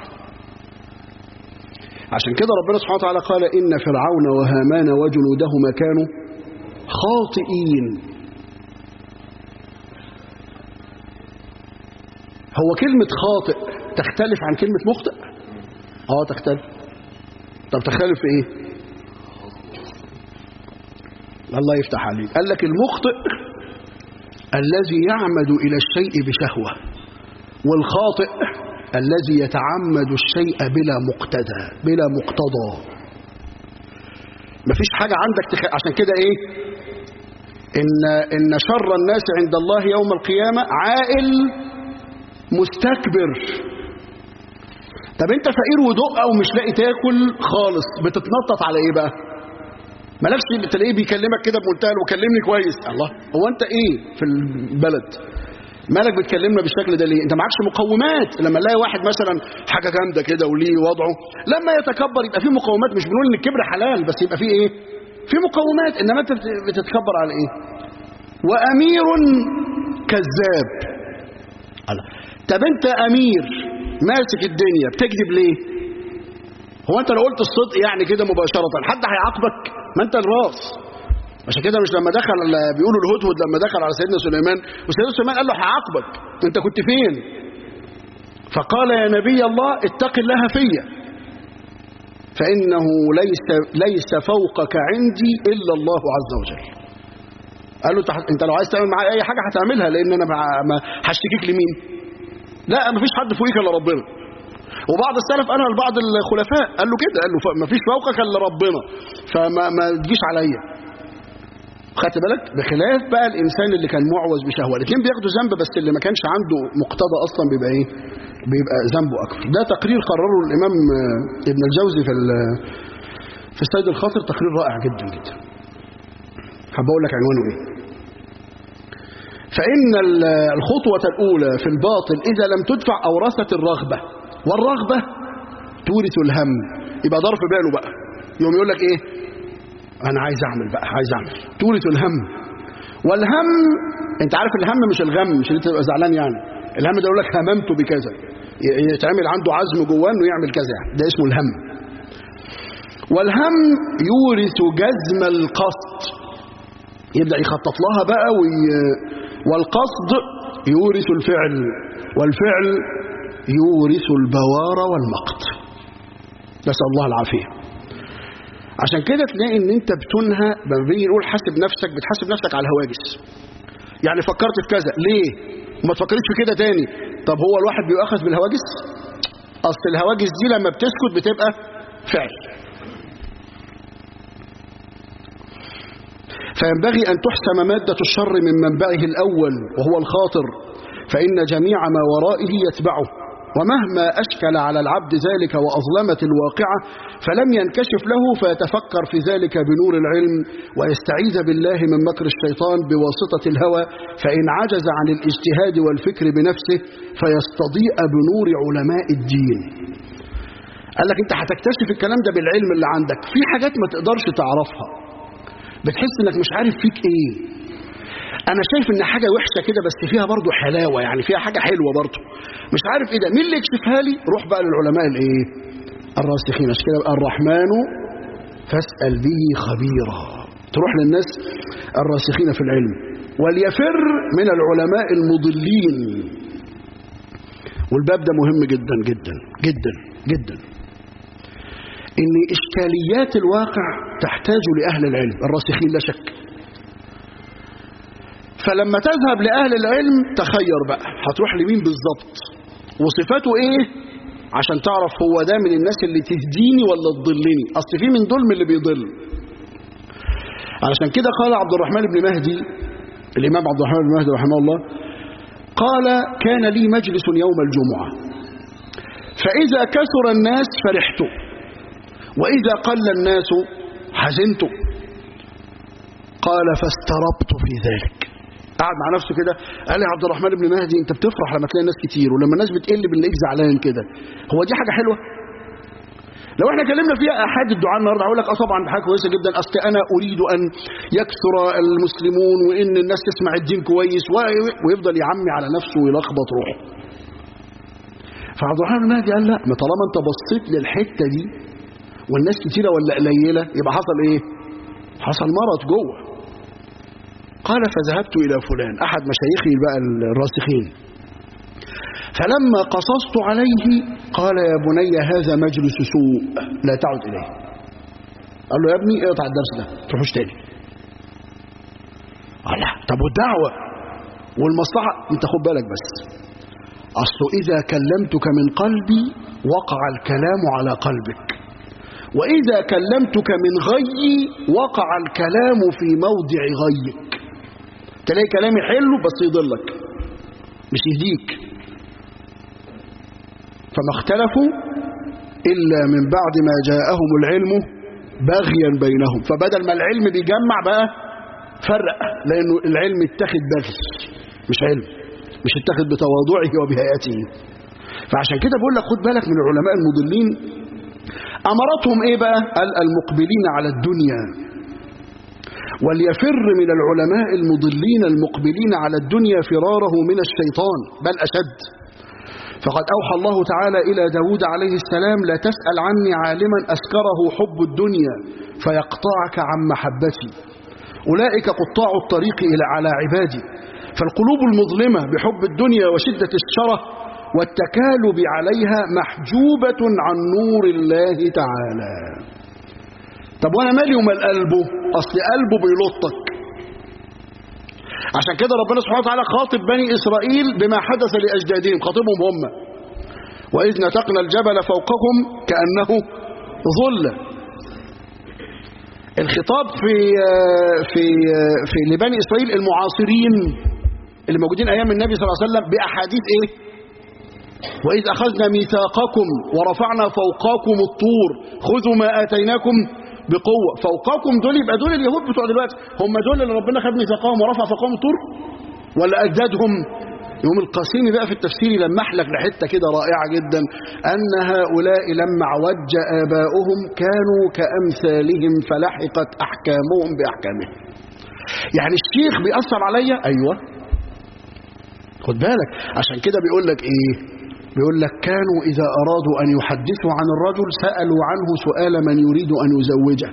عشان كده ربنا سبحانه وتعالى قال ان فرعون وهامان وجنودهما كانوا خاطئين هو كلمة خاطئ تختلف عن كلمة مخطئ اه تختلف طب تختلف في ايه الله يفتح عليك قال لك المخطئ الذي يعمد إلى الشيء بشهوة والخاطئ الذي يتعمد الشيء بلا مقتدى بلا مقتضى مفيش حاجة عندك تخ... عشان كده ايه إن, إن شر الناس عند الله يوم القيامة عائل مستكبر طب انت فقير ودق او مش لاقي تاكل خالص بتتنطط على ايه بقى مالكش تلاقيه بيكلمك كده بمنتهى وكلمني كويس الله هو انت ايه في البلد مالك بتكلمنا بالشكل ده ليه انت معكش مقومات لما نلاقي واحد مثلا حاجه جامده كده وليه وضعه لما يتكبر يبقى في مقومات مش بنقول ان الكبر حلال بس يبقى في ايه في مقومات انما انت بتتكبر على ايه وامير كذاب الله طب انت امير ماسك الدنيا بتكذب ليه هو انت لو قلت الصدق يعني كده مباشره حد هيعاقبك ما انت الراس عشان كده مش لما دخل بيقولوا الهدهد لما دخل على سيدنا سليمان وسيدنا سليمان قال له هعاقبك انت كنت فين فقال يا نبي الله اتق الله فيا فانه ليس ليس فوقك عندي الا الله عز وجل قال له انت لو عايز تعمل معايا اي حاجه هتعملها لان انا ما هشتكيك لمين لا ما فيش حد فوقيك الا ربنا وبعض السلف قالها لبعض الخلفاء قال له كده قال له ما فيش فوقك الا ربنا فما ما تجيش عليا خدت بالك بخلاف بقى الانسان اللي كان معوز بشهوه الاثنين بياخدوا ذنب بس اللي ما كانش عنده مقتضى اصلا بيبقى ايه بيبقى ذنبه اكبر ده تقرير قرره الامام ابن الجوزي في في السيد الخاطر تقرير رائع جدا جدا حابب اقول لك عنوانه ايه فان الخطوه الاولى في الباطل اذا لم تدفع اورثت الرغبه والرغبه تورث الهم يبقى ضرب باله بقى يوم يقول لك ايه انا عايز اعمل بقى عايز اعمل تورث الهم والهم انت عارف الهم مش الغم مش اللي تبقى زعلان يعني الهم ده يقول لك هممت بكذا يتعمل عنده عزم جواه انه يعمل كذا يعني ده اسمه الهم والهم يورث جزم القصد يبدا يخطط لها بقى وي... والقصد يورث الفعل والفعل يورث البوار والمقت نسال الله العافيه عشان كده تلاقي ان انت بتنهى لما بنيجي نقول حاسب نفسك بتحاسب نفسك على الهواجس يعني فكرت في كذا ليه وما تفكريش في كده تاني طب هو الواحد بيؤخذ بالهواجس اصل الهواجس دي لما بتسكت بتبقى فعل فينبغي ان تحسم ماده الشر من منبعه الاول وهو الخاطر فان جميع ما ورائه يتبعه ومهما أشكل على العبد ذلك وأظلمت الواقعة فلم ينكشف له فيتفكر في ذلك بنور العلم ويستعيذ بالله من مكر الشيطان بواسطة الهوى فإن عجز عن الاجتهاد والفكر بنفسه فيستضيء بنور علماء الدين قال لك انت هتكتشف الكلام ده بالعلم اللي عندك في حاجات ما تقدرش تعرفها بتحس انك مش عارف فيك ايه انا شايف ان حاجه وحشه كده بس فيها برضو حلاوه يعني فيها حاجه حلوه برضو مش عارف ايه ده مين اللي يكشفها لي روح بقى للعلماء الايه الراسخين عشان كده الرحمن فاسال به خبيرا تروح للناس الراسخين في العلم وليفر من العلماء المضلين والباب ده مهم جدا جدا جدا جدا ان اشكاليات الواقع تحتاج لاهل العلم الراسخين لا شك فلما تذهب لأهل العلم تخير بقى هتروح لمين بالظبط وصفاته ايه عشان تعرف هو ده من الناس اللي تهديني ولا تضلني اصل في من دول من اللي بيضل علشان كده قال عبد الرحمن بن مهدي الامام عبد الرحمن بن مهدي رحمه الله قال كان لي مجلس يوم الجمعة فإذا كثر الناس فرحت وإذا قل الناس حزنت قال فاستربت في ذلك قعد مع نفسه كده قال لي عبد الرحمن بن مهدي انت بتفرح لما تلاقي ناس كتير ولما الناس بتقل بنلاقيك زعلان كده هو دي حاجه حلوه لو احنا اتكلمنا فيها احد الدعاء النهارده هقول لك اه طبعا حاجه كويسه جدا اصل انا اريد ان يكثر المسلمون وان الناس تسمع الدين كويس ويفضل يعمي على نفسه ويلخبط روحه فعبد الرحمن بن مهدي قال لا ما طالما انت بصيت للحته دي والناس كتيره ولا قليله يبقى حصل ايه حصل مرض جوه قال فذهبت إلى فلان أحد مشايخي بقى الراسخين فلما قصصت عليه قال يا بني هذا مجلس سوء لا تعد إليه قال له يا ابني اقطع الدرس ده تروحوش تاني قال لا طب والدعوة والمصلحة انت خد بالك بس أصل إذا كلمتك من قلبي وقع الكلام على قلبك وإذا كلمتك من غيي وقع الكلام في موضع غيك تلاقي كلامي حلو بس يضلك مش يهديك فما اختلفوا إلا من بعد ما جاءهم العلم بغيا بينهم فبدل ما العلم بيجمع بقى فرق لانه العلم اتخذ بغي مش علم مش اتخذ بتواضعه وبهيئته فعشان كده بقول لك خد بالك من العلماء المضلين امرتهم ايه بقى قال المقبلين على الدنيا وليفر من العلماء المضلين المقبلين على الدنيا فراره من الشيطان بل أشد فقد أوحى الله تعالى إلى داود عليه السلام لا تسأل عني عالما أسكره حب الدنيا فيقطعك عن محبتي أولئك قطاع الطريق إلى على عبادي فالقلوب المظلمة بحب الدنيا وشدة الشره والتكالب عليها محجوبة عن نور الله تعالى طب وانا مالي ومال قلبه اصل قلبه بيلطك عشان كده ربنا سبحانه وتعالى خاطب بني اسرائيل بما حدث لاجدادهم خاطبهم هم واذ نتقنا الجبل فوقهم كانه ظله الخطاب في في في لبني اسرائيل المعاصرين اللي موجودين ايام النبي صلى الله عليه وسلم باحاديث ايه واذ اخذنا ميثاقكم ورفعنا فوقاكم الطور خذوا ما اتيناكم بقوة فوقاكم دول يبقى دول اليهود بتوع دلوقتي هم دول اللي ربنا خد ميثاقهم ورفع فوقهم الطور ولا أجدادهم يوم القاسمي بقى في التفسير لمح لك لحته كده رائعة جدا أن هؤلاء لما عوج آباؤهم كانوا كأمثالهم فلحقت أحكامهم بأحكامهم يعني الشيخ بيأثر عليا أيوة خد بالك عشان كده بيقول لك إيه بيقول لك كانوا إذا أرادوا أن يحدثوا عن الرجل سألوا عنه سؤال من يريد أن يزوجه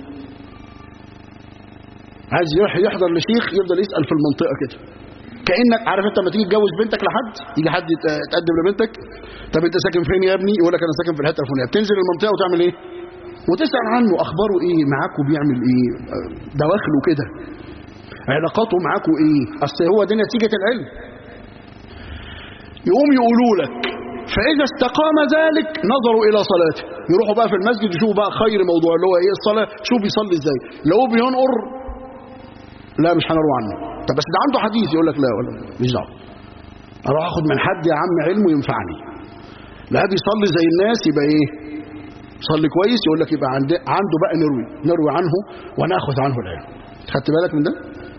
عايز يروح يحضر لشيخ يفضل يسأل في المنطقة كده كأنك عارف انت لما تيجي تجوز بنتك لحد يجي حد يتقدم لبنتك طب انت ساكن فين يا ابني يقول لك انا ساكن في الحته الفلانيه بتنزل المنطقه وتعمل ايه وتسال عنه اخباره ايه معاكوا بيعمل ايه دواخله كده علاقاته معاكوا ايه اصل هو دي نتيجه العلم يقوم يقولوا لك فإذا استقام ذلك نظروا إلى صلاته يروحوا بقى في المسجد يشوفوا بقى خير موضوع اللي هو إيه الصلاة شوف بيصلي إزاي لو بينقر لا مش هنروح عنه طب بس ده عنده حديث يقول لك لا ولا مش دعوه اروح اخد من حد يا عم علمه ينفعني لا بيصلي زي الناس يبقى ايه صلي كويس يقول لك يبقى عنده عنده بقى نروي نروي عنه وناخذ عنه العلم خدت بالك من ده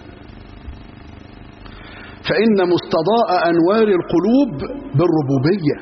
فإن مستضاء أنوار القلوب بالربوبية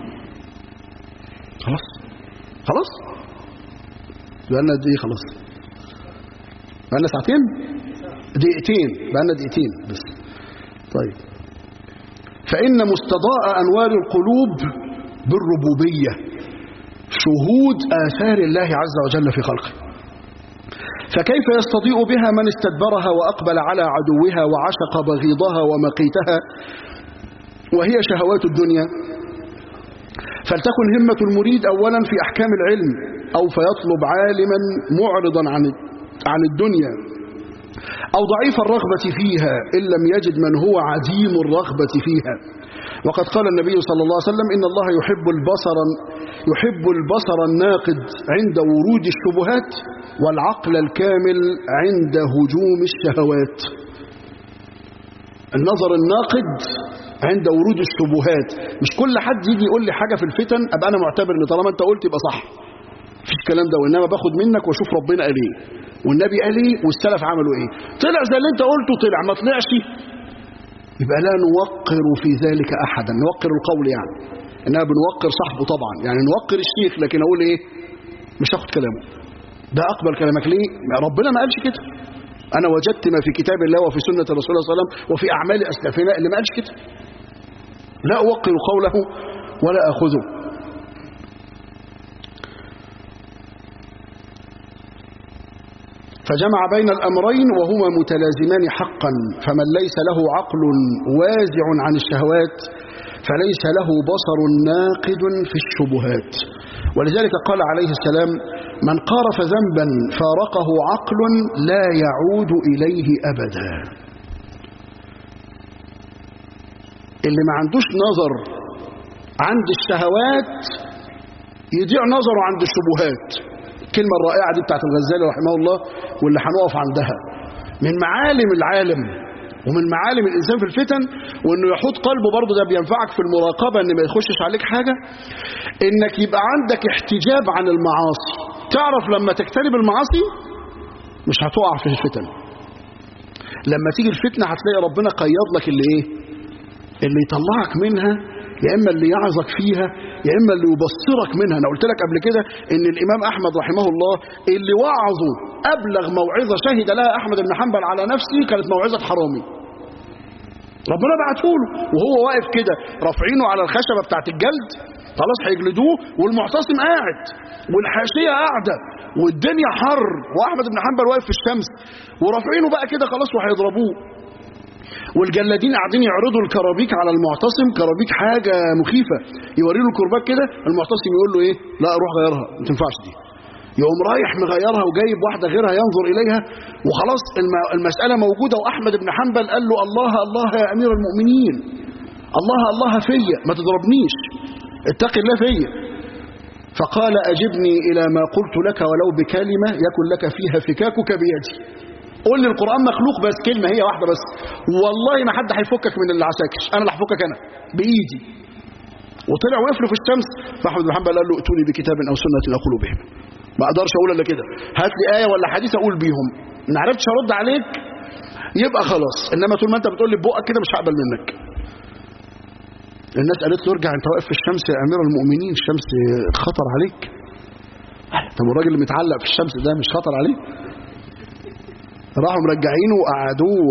خلاص خلاص بقالنا قد ايه خلاص بقالنا ساعتين دقيقتين بقالنا دقيقتين بس طيب فإن مستضاء أنوار القلوب بالربوبية شهود آثار الله عز وجل في خلقه فكيف يستضيء بها من استدبرها وأقبل على عدوها وعشق بغيضها ومقيتها وهي شهوات الدنيا فلتكن همة المريد أولا في أحكام العلم أو فيطلب عالما معرضا عن عن الدنيا أو ضعيف الرغبة فيها إن لم يجد من هو عديم الرغبة فيها وقد قال النبي صلى الله عليه وسلم إن الله يحب البصر يحب البصر الناقد عند ورود الشبهات والعقل الكامل عند هجوم الشهوات النظر الناقد عند ورود الشبهات مش كل حد يجي يقول لي حاجة في الفتن أبقى أنا معتبر إن طالما أنت قلت يبقى صح مفيش الكلام ده وإنما باخد منك وأشوف ربنا قال إيه والنبي قال إيه والسلف عملوا إيه طلع زي اللي أنت قلته طلع ما طلعش يبقى لا نوقر في ذلك أحدا نوقر القول يعني إنها بنوقر صاحبه طبعا يعني نوقر الشيخ لكن أقول إيه مش هاخد كلامه ده أقبل كلامك ليه ربنا ما قالش كده أنا وجدت ما في كتاب الله وفي سنة الرسول صلى الله عليه وسلم وفي أعمال أسلافنا اللي ما قالش كده لا أوقر قوله ولا أخذه فجمع بين الأمرين وهما متلازمان حقا فمن ليس له عقل وازع عن الشهوات فليس له بصر ناقد في الشبهات ولذلك قال عليه السلام من قارف ذنبا فارقه عقل لا يعود إليه أبدا اللي ما عندوش نظر عند الشهوات يضيع نظره عند الشبهات الكلمة الرائعة دي بتاعت الغزالي رحمه الله واللي هنقف عندها من معالم العالم ومن معالم الإنسان في الفتن وإنه يحوط قلبه برضه ده بينفعك في المراقبة إن ما يخشش عليك حاجة إنك يبقى عندك احتجاب عن المعاصي تعرف لما تجتنب المعاصي مش هتقع في الفتن لما تيجي الفتنة هتلاقي ربنا قيض لك اللي ايه اللي يطلعك منها يا اما اللي يعظك فيها يا اما اللي يبصرك منها انا قلت لك قبل كده ان الامام احمد رحمه الله اللي وعظه ابلغ موعظه شهد لها احمد بن حنبل على نفسه كانت موعظه حرامي ربنا بعته له وهو واقف كده رافعينه على الخشبه بتاعت الجلد خلاص هيجلدوه والمعتصم قاعد والحاشيه قاعده والدنيا حر واحمد بن حنبل واقف في الشمس ورافعينه بقى كده خلاص وهيضربوه والجلادين قاعدين يعرضوا الكرابيك على المعتصم كرابيك حاجه مخيفه يوري له الكرباج كده المعتصم يقول له ايه لا روح غيرها ما تنفعش دي يقوم رايح مغيرها وجايب واحده غيرها ينظر اليها وخلاص الم- المساله موجوده واحمد بن حنبل قال له الله الله يا امير المؤمنين الله الله فيا ما تضربنيش اتق الله فيا فقال اجبني الى ما قلت لك ولو بكلمه يكن لك فيها فكاكك بيدي قول لي القران مخلوق بس كلمه هي واحده بس والله ما حد هيفكك من اللي عساكر انا اللي هفكك انا بايدي وطلع وقف له في الشمس فاحمد بن حنبل قال له ائتوني بكتاب او سنه اقول بهم ما اقدرش اقول الا كده هات لي ايه ولا حديث اقول بيهم ما عرفتش ارد عليك يبقى خلاص انما طول ما انت بتقول لي ببقك كده مش هقبل منك الناس قالت له ارجع انت واقف في الشمس يا امير المؤمنين الشمس خطر عليك طب الراجل اللي متعلق في الشمس ده مش خطر عليه راحوا مرجعينه وقعدوه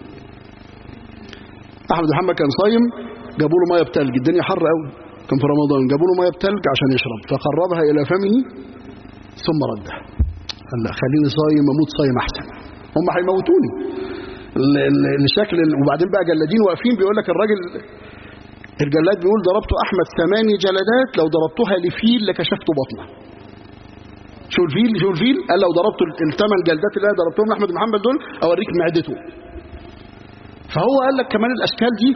احمد بن محمد كان صايم جابوا له ميه بتلج الدنيا حر قوي كان في رمضان جابوا له ميه بتلج عشان يشرب فقربها الى فمه ثم ردها قال لا خليني صايم اموت صايم احسن هم هيموتوني ال- ال- الشكل ال- وبعدين بقى جلادين واقفين بيقول لك الراجل الجلاد بيقول ضربت احمد ثماني جلدات لو ضربتها لفيل لكشفت بطنه شو الفيل شو الفيل قال لو ضربت الثمان جلدات اللي انا ضربتهم لاحمد بن محمد دول اوريك معدته فهو قال لك كمان الاشكال دي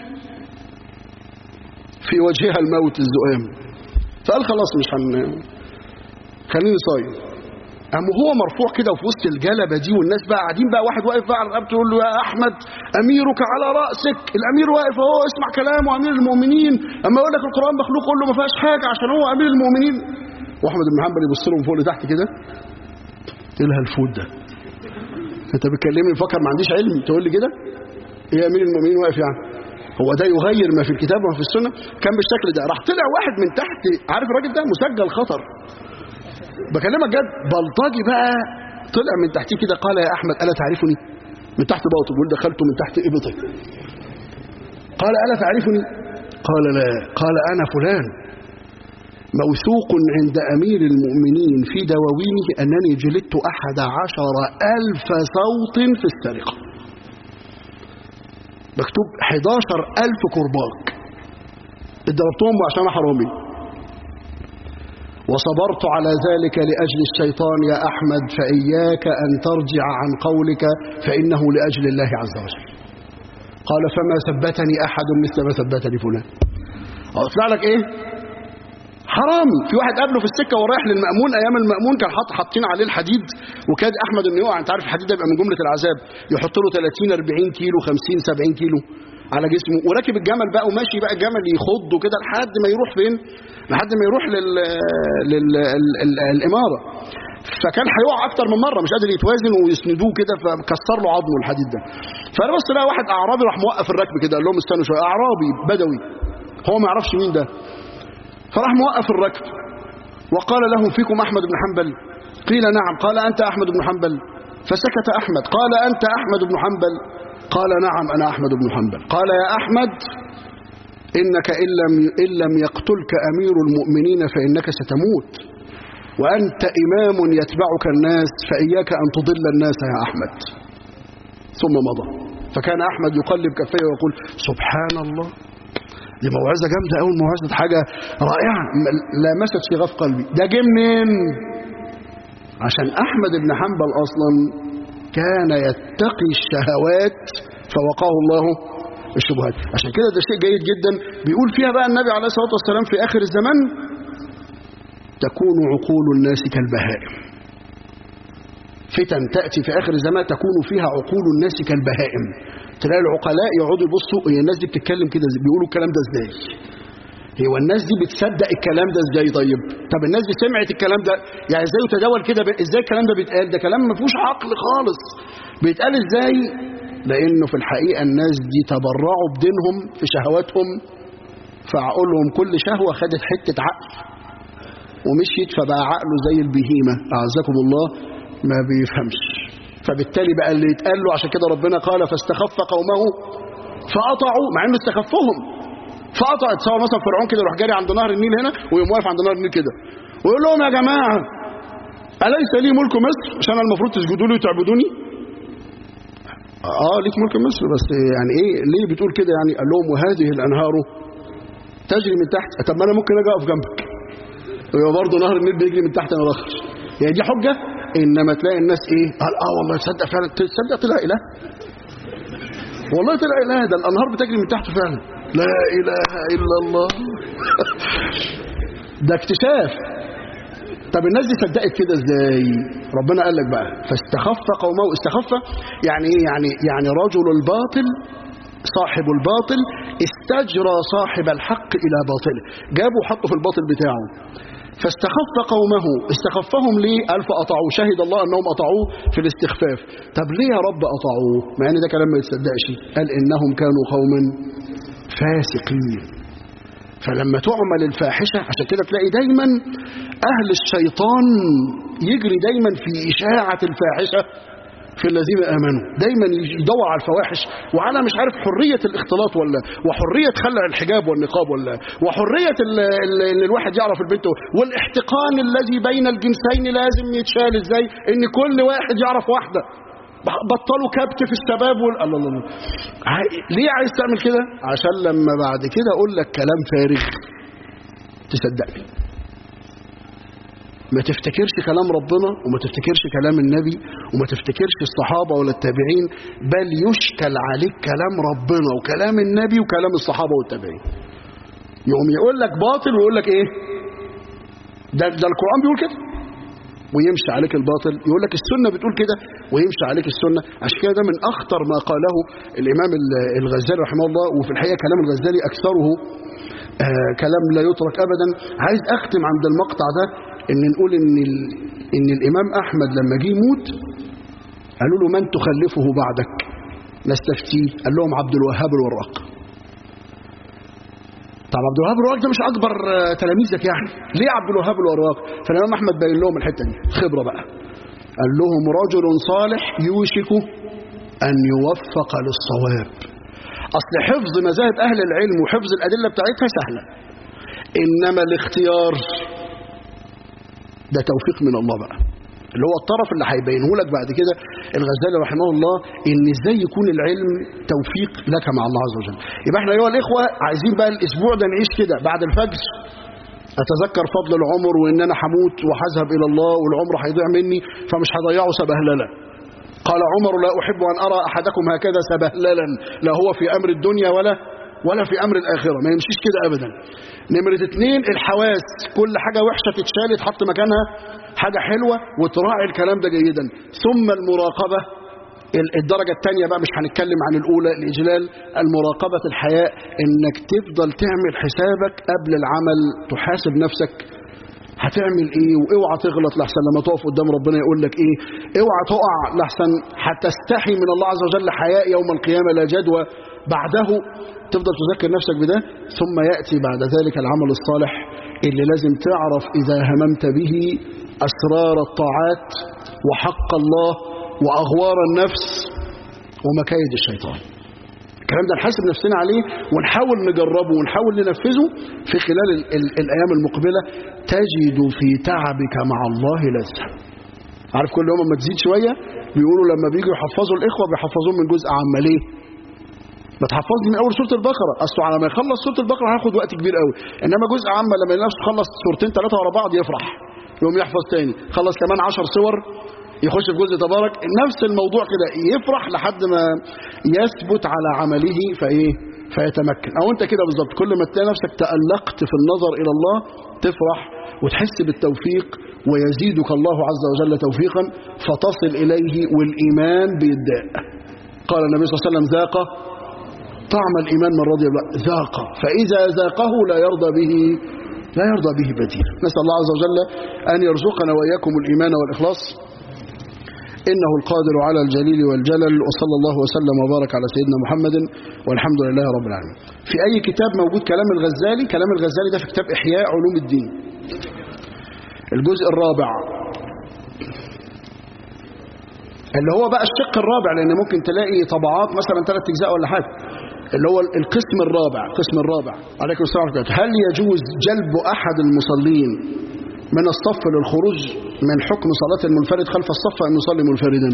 في وجهها الموت الزؤام فقال خلاص مش هن خليني صايم قام هو مرفوع كده وفي وسط الجلبه دي والناس بقى قاعدين بقى واحد واقف بقى على رقبته يقول له يا احمد اميرك على راسك الامير واقف اهو اسمع كلامه امير المؤمنين اما يقول لك القران مخلوق قول له ما فيهاش حاجه عشان هو امير المؤمنين واحمد بن حنبل يبص له من فوق لتحت كده ايه لها الفوت ده انت بتكلمني مفكر ما عنديش علم تقول لي كده ايه يا امير المؤمنين واقف يعني هو ده يغير ما في الكتاب وما في السنه كان بالشكل ده راح طلع واحد من تحت عارف الراجل ده مسجل خطر بكلمك جد بلطجي بقى طلع من تحتيه كده قال يا احمد الا تعرفني من تحت باطه بيقول دخلت من تحت ابطي قال الا تعرفني قال لا قال انا فلان موثوق عند أمير المؤمنين في دواوينه أنني جلدت أحد عشر ألف صوت في السرقة مكتوب 11 ألف كرباج ضربتهم عشان حرامي وصبرت على ذلك لأجل الشيطان يا أحمد فإياك أن ترجع عن قولك فإنه لأجل الله عز وجل قال فما ثبتني أحد مثل ما ثبتني فلان أطلع لك إيه حرامي في واحد قابله في السكه ورايح للمامون ايام المامون كان حاطط حاطين عليه الحديد وكاد احمد انه يقع انت عارف الحديد ده يبقى من جمله العذاب يحط له 30 40 كيلو 50 70 كيلو على جسمه وراكب الجمل بقى وماشي بقى الجمل يخضه كده لحد ما يروح فين لحد ما يروح لل, لل... ال... ال... الاماره فكان هيقع اكتر من مره مش قادر يتوازن ويسندوه كده فكسر له عظمه الحديد ده فانا بص لقى واحد اعرابي راح موقف الركب كده قال لهم استنوا شويه اعرابي بدوي هو ما يعرفش مين ده فراح موقف الركب وقال لهم فيكم أحمد بن حنبل قيل نعم قال أنت أحمد بن حنبل فسكت أحمد قال أنت أحمد بن حنبل قال نعم أنا أحمد بن حنبل قال يا أحمد إنك إن لم, إن لم يقتلك أمير المؤمنين فإنك ستموت وأنت إمام يتبعك الناس فإياك أن تضل الناس يا أحمد ثم مضى فكان أحمد يقلب كفيه ويقول سبحان الله دي موعظه جامده قوي موعظه حاجه رائعه لمست شغاف قلبي ده جه منين عشان احمد بن حنبل اصلا كان يتقي الشهوات فوقاه الله الشبهات عشان كده ده شيء جيد جدا بيقول فيها بقى النبي عليه الصلاه والسلام في اخر الزمان تكون عقول الناس كالبهائم فتن تأتي في آخر الزمان تكون فيها عقول الناس كالبهائم تلاقي العقلاء يقعدوا يبصوا هي الناس دي بتتكلم كده بيقولوا الكلام ده ازاي هو الناس دي بتصدق الكلام ده ازاي طيب طب الناس دي سمعت الكلام ده يعني ازاي يتداول كده ب... ازاي الكلام ده بيتقال ده كلام ما فيهوش عقل خالص بيتقال ازاي لانه في الحقيقه الناس دي تبرعوا بدينهم في شهواتهم فعقولهم كل شهوه خدت حته عقل ومشيت فبقى عقله زي البهيمه اعزكم الله ما بيفهمش فبالتالي بقى اللي يتقال له عشان كده ربنا قال فاستخف قومه فقطعوا مع انه استخفهم فقطعت سواء مثلا فرعون كده يروح جاري عند نهر النيل هنا ويقوم واقف عند نهر النيل كده ويقول لهم يا جماعه اليس لي ملك مصر عشان انا المفروض تسجدوا لي وتعبدوني اه ليك ملك مصر بس يعني ايه ليه بتقول كده يعني قال لهم وهذه الانهار تجري من تحت طب ما انا ممكن اجي اقف جنبك ويبقى برضه نهر النيل بيجري من تحت انا الاخر يعني دي حجه انما تلاقي الناس ايه قال اه والله تصدق فعلا تصدق طلع اله والله طلع اله ده الانهار بتجري من تحته فعلا لا اله الا الله ده اكتشاف طب الناس دي صدقت كده ازاي ربنا قال لك بقى فاستخف قومه استخف يعني ايه يعني يعني رجل الباطل صاحب الباطل استجرى صاحب الحق الى باطله جابه وحطه في الباطل بتاعه فاستخف قومه استخفهم ليه قال فأطعوا شهد الله أنهم أطعوه في الاستخفاف طب ليه يا رب أطعوه مع أن ده كلام ما يتصدقش قال إنهم كانوا قوما فاسقين فلما تعمل الفاحشة عشان كده تلاقي دايما أهل الشيطان يجري دايما في إشاعة الفاحشة في الذين آمنوا دايما يدور على الفواحش وعلى مش عارف حرية الاختلاط ولا وحرية خلع الحجاب والنقاب ولا وحرية ان الواحد يعرف البنت والاحتقان الذي بين الجنسين لازم يتشال ازاي ان كل واحد يعرف واحدة بطلوا كبت في الشباب وال... الله الله الله ليه عايز تعمل كده عشان لما بعد كده اقول لك كلام فارغ تصدقني ما تفتكرش كلام ربنا وما تفتكرش كلام النبي وما تفتكرش الصحابة ولا التابعين بل يشكل عليك كلام ربنا وكلام النبي وكلام الصحابة والتابعين يقوم يقول لك باطل ويقول لك ايه ده, ده القرآن بيقول كده ويمشي عليك الباطل يقول لك السنة بتقول كده ويمشي عليك السنة عشان كده ده من أخطر ما قاله الإمام الغزالي رحمه الله وفي الحقيقة كلام الغزالي أكثره آه كلام لا يترك أبدا عايز أختم عند المقطع ده ان نقول ان ان الامام احمد لما جه يموت قالوا له من تخلفه بعدك نستفتيه قال لهم عبد الوهاب الوراق طب عبد الوهاب الوراق ده مش اكبر تلاميذك يعني ليه عبد الوهاب الوراق فالامام احمد باين لهم الحته دي خبره بقى قال لهم رجل صالح يوشك ان يوفق للصواب اصل حفظ مذاهب اهل العلم وحفظ الادله بتاعتها سهله انما الاختيار ده توفيق من الله بقى اللي هو الطرف اللي هيبينه لك بعد كده الغزالي رحمه الله ان ازاي يكون العلم توفيق لك مع الله عز وجل يبقى احنا ايها الاخوه عايزين بقى الاسبوع ده نعيش كده بعد الفجر اتذكر فضل العمر وان انا هموت وهذهب الى الله والعمر هيضيع مني فمش هضيعه سبهلله قال عمر لا احب ان ارى احدكم هكذا سبهللا لا هو في امر الدنيا ولا ولا في امر الاخره ما يمشيش كده ابدا نمرة اتنين الحواس كل حاجة وحشة تتشال تحط مكانها حاجة حلوة وتراعي الكلام ده جيدا ثم المراقبة الدرجة الثانية بقى مش هنتكلم عن الأولى الإجلال المراقبة الحياء إنك تفضل تعمل حسابك قبل العمل تحاسب نفسك هتعمل ايه واوعى تغلط لحسن لما تقف قدام ربنا يقول لك ايه اوعى تقع لحسن هتستحي من الله عز وجل حياء يوم القيامة لا جدوى بعده تفضل تذكر نفسك بده ثم يأتي بعد ذلك العمل الصالح اللي لازم تعرف إذا هممت به أسرار الطاعات وحق الله وأغوار النفس ومكايد الشيطان الكلام ده نحاسب نفسنا عليه ونحاول نجربه ونحاول ننفذه في خلال ال ال الأيام المقبلة تجد في تعبك مع الله لذة عارف كل يوم ما تزيد شوية بيقولوا لما بيجوا يحفظوا الإخوة بيحفظوهم من جزء عام ليه ما تحفظني من اول سوره البقره اصله على ما يخلص سوره البقره هياخد وقت كبير قوي انما جزء عام لما يلاقي نفسه خلص سورتين ثلاثه ورا بعض يفرح يقوم يحفظ تاني خلص كمان 10 صور يخش في جزء تبارك نفس الموضوع كده يفرح لحد ما يثبت على عمله فايه فيتمكن او انت كده بالظبط كل ما تلاقي نفسك تألقت في النظر الى الله تفرح وتحس بالتوفيق ويزيدك الله عز وجل توفيقا فتصل اليه والايمان بيداء قال النبي صلى الله عليه وسلم ذاق طعم الإيمان من رضي الله ذاق فإذا ذاقه لا يرضى به لا يرضى به بديل نسأل الله عز وجل أن يرزقنا وإياكم الإيمان والإخلاص إنه القادر على الجليل والجلل وصلى الله وسلم وبارك على سيدنا محمد والحمد لله رب العالمين في أي كتاب موجود كلام الغزالي كلام الغزالي ده في كتاب إحياء علوم الدين الجزء الرابع اللي هو بقى الشق الرابع لأن ممكن تلاقي طبعات مثلا ثلاث أجزاء ولا حاجة اللي هو القسم الرابع القسم الرابع عليكم السلام عليكم هل يجوز جلب أحد المصلين من الصف للخروج من حكم صلاة المنفرد خلف الصف أن يصلي منفردا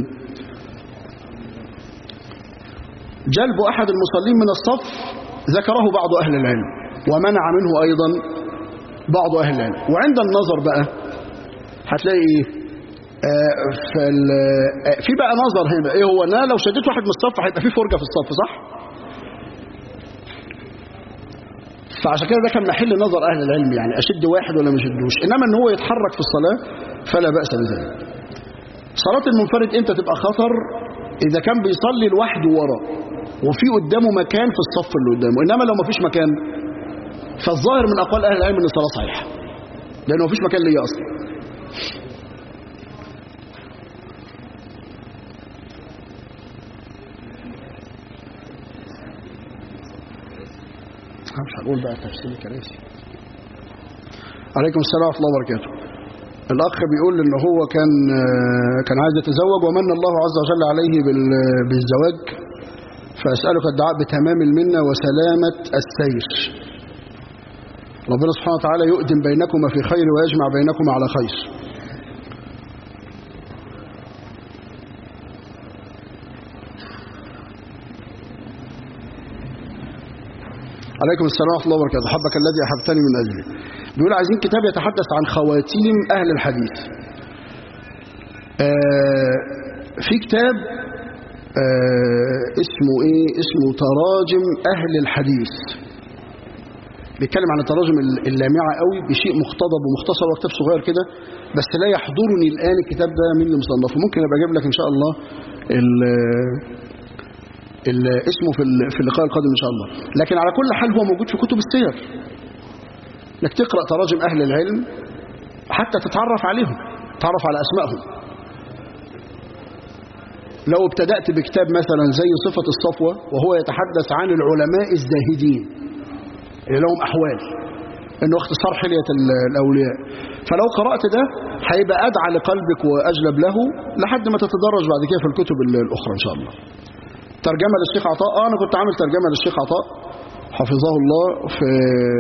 جلب أحد المصلين من الصف ذكره بعض أهل العلم ومنع منه أيضا بعض أهل العلم وعند النظر بقى هتلاقي إيه آه في, آه في بقى نظر هنا ايه هو انا لو شديت واحد من الصف هيبقى في فرجه في الصف صح فعشان كده ده كان محل نظر اهل العلم يعني اشد واحد ولا ما اشدوش انما ان هو يتحرك في الصلاه فلا باس بذلك صلاه المنفرد امتى تبقى خطر اذا كان بيصلي لوحده ورا وفي قدامه مكان في الصف اللي قدامه انما لو ما فيش مكان فالظاهر من اقوال اهل العلم ان الصلاه صحيحه لانه ما فيش مكان ليا اصلا مش هنقول بقى تفسير الكراسي عليكم السلام ورحمه الله وبركاته الاخ بيقول ان هو كان كان عايز يتزوج ومن الله عز وجل عليه بالزواج فاسالك الدعاء بتمام المنه وسلامه السير ربنا سبحانه وتعالى يؤدم بينكما في خير ويجمع بينكما على خير عليكم السلام ورحمة الله وبركاته حبك الذي أحبتني من أجله بيقول عايزين كتاب يتحدث عن خواتيم أهل الحديث آه في كتاب آه اسمه إيه اسمه تراجم أهل الحديث بيتكلم عن التراجم اللامعة قوي بشيء مقتضب ومختصر وكتاب صغير كده بس لا يحضرني الآن الكتاب ده مين اللي مصنفه ممكن أبقى أجيب لك إن شاء الله اسمه في في اللقاء القادم ان شاء الله لكن على كل حال هو موجود في كتب السير انك تقرا تراجم اهل العلم حتى تتعرف عليهم تتعرف على اسمائهم لو ابتدات بكتاب مثلا زي صفه الصفوه وهو يتحدث عن العلماء الزاهدين اللي لهم احوال انه اختصار حليه الاولياء فلو قرات ده هيبقى ادعى لقلبك واجلب له لحد ما تتدرج بعد كده في الكتب الاخرى ان شاء الله ترجمة للشيخ عطاء آه أنا كنت عامل ترجمة للشيخ عطاء حفظه الله في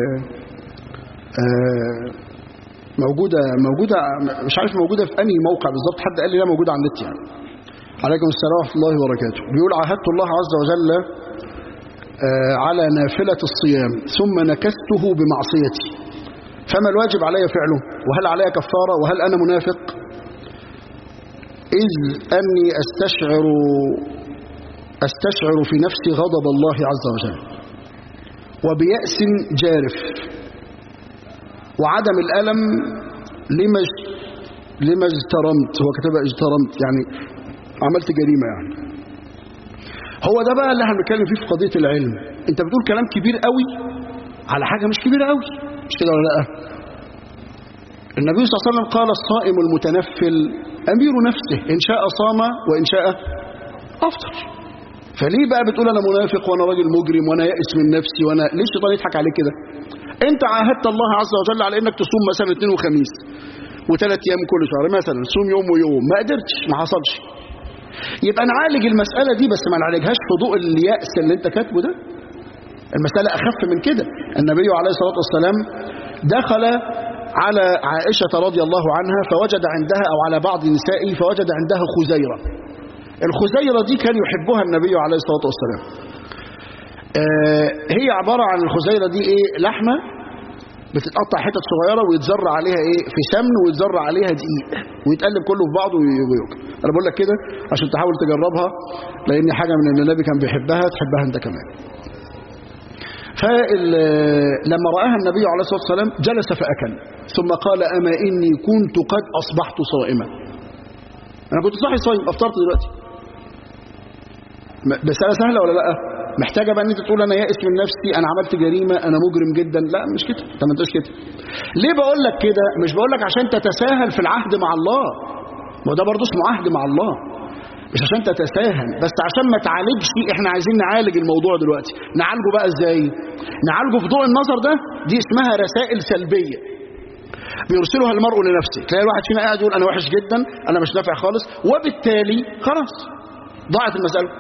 آه موجودة موجودة مش عارف موجودة في أنهي موقع بالظبط حد قال لي لا موجودة على النت يعني عليكم السلام ورحمة الله وبركاته بيقول عهدت الله عز وجل آه على نافلة الصيام ثم نكسته بمعصيتي فما الواجب علي فعله وهل علي كفارة وهل أنا منافق إذ أني أستشعر أستشعر في نفسي غضب الله عز وجل وبيأس جارف وعدم الألم لما لما اجترمت هو كتبها اجترمت يعني عملت جريمة يعني هو ده بقى اللي احنا بنتكلم فيه في قضية العلم انت بتقول كلام كبير قوي على حاجة مش كبيرة قوي مش كده ولا لا النبي صلى الله عليه وسلم قال الصائم المتنفل أمير نفسه إن شاء صام وإن شاء أفطر فليه بقى بتقول انا منافق وانا راجل مجرم وانا يائس من نفسي وانا ليه الشيطان يضحك عليك كده انت عاهدت الله عز وجل على انك تصوم مثلا اثنين وخميس وثلاث ايام كل شهر مثلا صوم يوم ويوم ما قدرتش ما حصلش يبقى نعالج المساله دي بس ما نعالجهاش في ضوء الياس اللي انت كاتبه ده المساله اخف من كده النبي عليه الصلاه والسلام دخل على عائشه رضي الله عنها فوجد عندها او على بعض نسائه فوجد عندها خزيره الخزيرة دي كان يحبها النبي عليه الصلاة والسلام آه هي عبارة عن الخزيرة دي ايه لحمة بتتقطع حتت صغيرة ويتزرع عليها ايه في سمن ويتزرع عليها دقيق ويتقلب كله في بعضه ويوكل انا بقول لك كده عشان تحاول تجربها لان حاجة من ان النبي كان بيحبها تحبها انت كمان فلما رآها النبي عليه الصلاة والسلام جلس فأكل ثم قال أما إني كنت قد أصبحت صائما أنا كنت صاحي صايم أفطرت دلوقتي مسألة سهلة ولا لا محتاجه بقى ان انت تقول انا يائس من نفسي انا عملت جريمه انا مجرم جدا لا مش كده انت ما انتش كده ليه بقول لك كده مش بقول لك عشان تتساهل في العهد مع الله ما ده برضه اسمه عهد مع الله مش عشان تتساهل بس عشان ما تعالجش احنا عايزين نعالج الموضوع دلوقتي نعالجه بقى ازاي نعالجه في ضوء النظر ده دي اسمها رسائل سلبيه بيرسلها المرء لنفسه تلاقي الواحد فينا قاعد يقول انا وحش جدا انا مش نافع خالص وبالتالي خلاص ضاعت المساله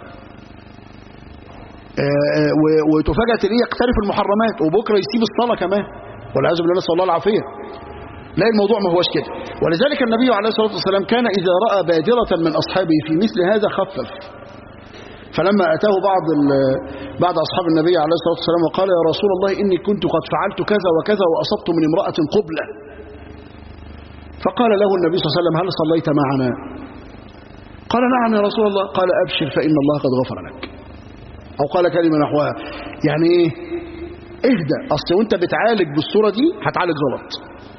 وتفاجأ تلاقيه يقترف المحرمات وبكره يسيب الصلاه كمان والعياذ بالله نسال الله العافيه لا الموضوع ما هوش كده ولذلك النبي عليه الصلاه والسلام كان اذا راى بادره من اصحابه في مثل هذا خفف فلما اتاه بعض بعض اصحاب النبي عليه الصلاه والسلام وقال يا رسول الله اني كنت قد فعلت كذا وكذا واصبت من امراه قبله فقال له النبي صلى الله عليه وسلم هل صليت معنا قال نعم يا رسول الله قال ابشر فان الله قد غفر لك او قال كلمه نحوها يعني ايه اهدى اصل وانت بتعالج بالصوره دي هتعالج غلط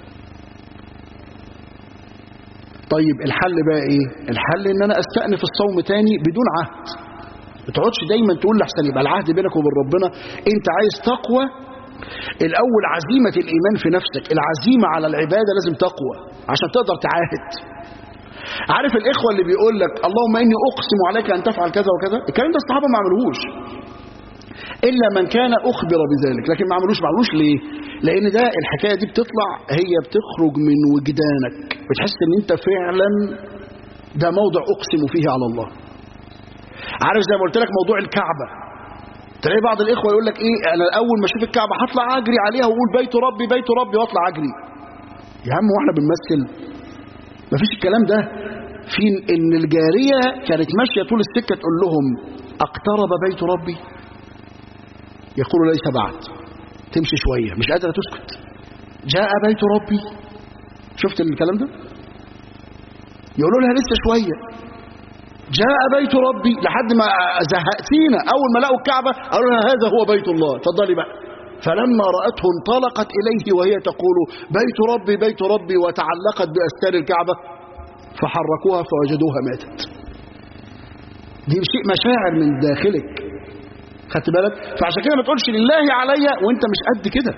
طيب الحل بقى ايه الحل ان انا استأنف الصوم تاني بدون عهد ما تقعدش دايما تقول لحسن يبقى العهد بينك وبين ربنا انت عايز تقوى الاول عزيمة الايمان في نفسك العزيمة على العبادة لازم تقوى عشان تقدر تعاهد عارف الاخوة اللي بيقول لك اللهم اني اقسم عليك ان تفعل كذا وكذا الكلام ده الصحابة ما عملوهوش الا من كان اخبر بذلك لكن ما عملوش ما عملوش ليه لان ده الحكايه دي بتطلع هي بتخرج من وجدانك بتحس ان انت فعلا ده موضع اقسم فيه على الله عارف زي ما قلت لك موضوع الكعبه تلاقي بعض الاخوه يقول لك ايه انا اول ما اشوف الكعبه هطلع اجري عليها واقول بيت ربي بيت ربي واطلع اجري يا عم واحنا بنمثل مفيش الكلام ده في ان الجاريه كانت ماشيه طول السكه تقول لهم اقترب بيت ربي يقول ليس بعد تمشي شوية مش قادرة تسكت جاء بيت ربي شفت الكلام ده يقولوا لها لسه شوية جاء بيت ربي لحد ما زهقتينا أول ما لقوا الكعبة قالوا لها هذا هو بيت الله اتفضلي بقى فلما رأته انطلقت إليه وهي تقول بيت ربي بيت ربي وتعلقت بأستار الكعبة فحركوها فوجدوها ماتت دي شيء مشاعر من داخلك خدت بالك فعشان كده ما تقولش لله عليا وانت مش قد كده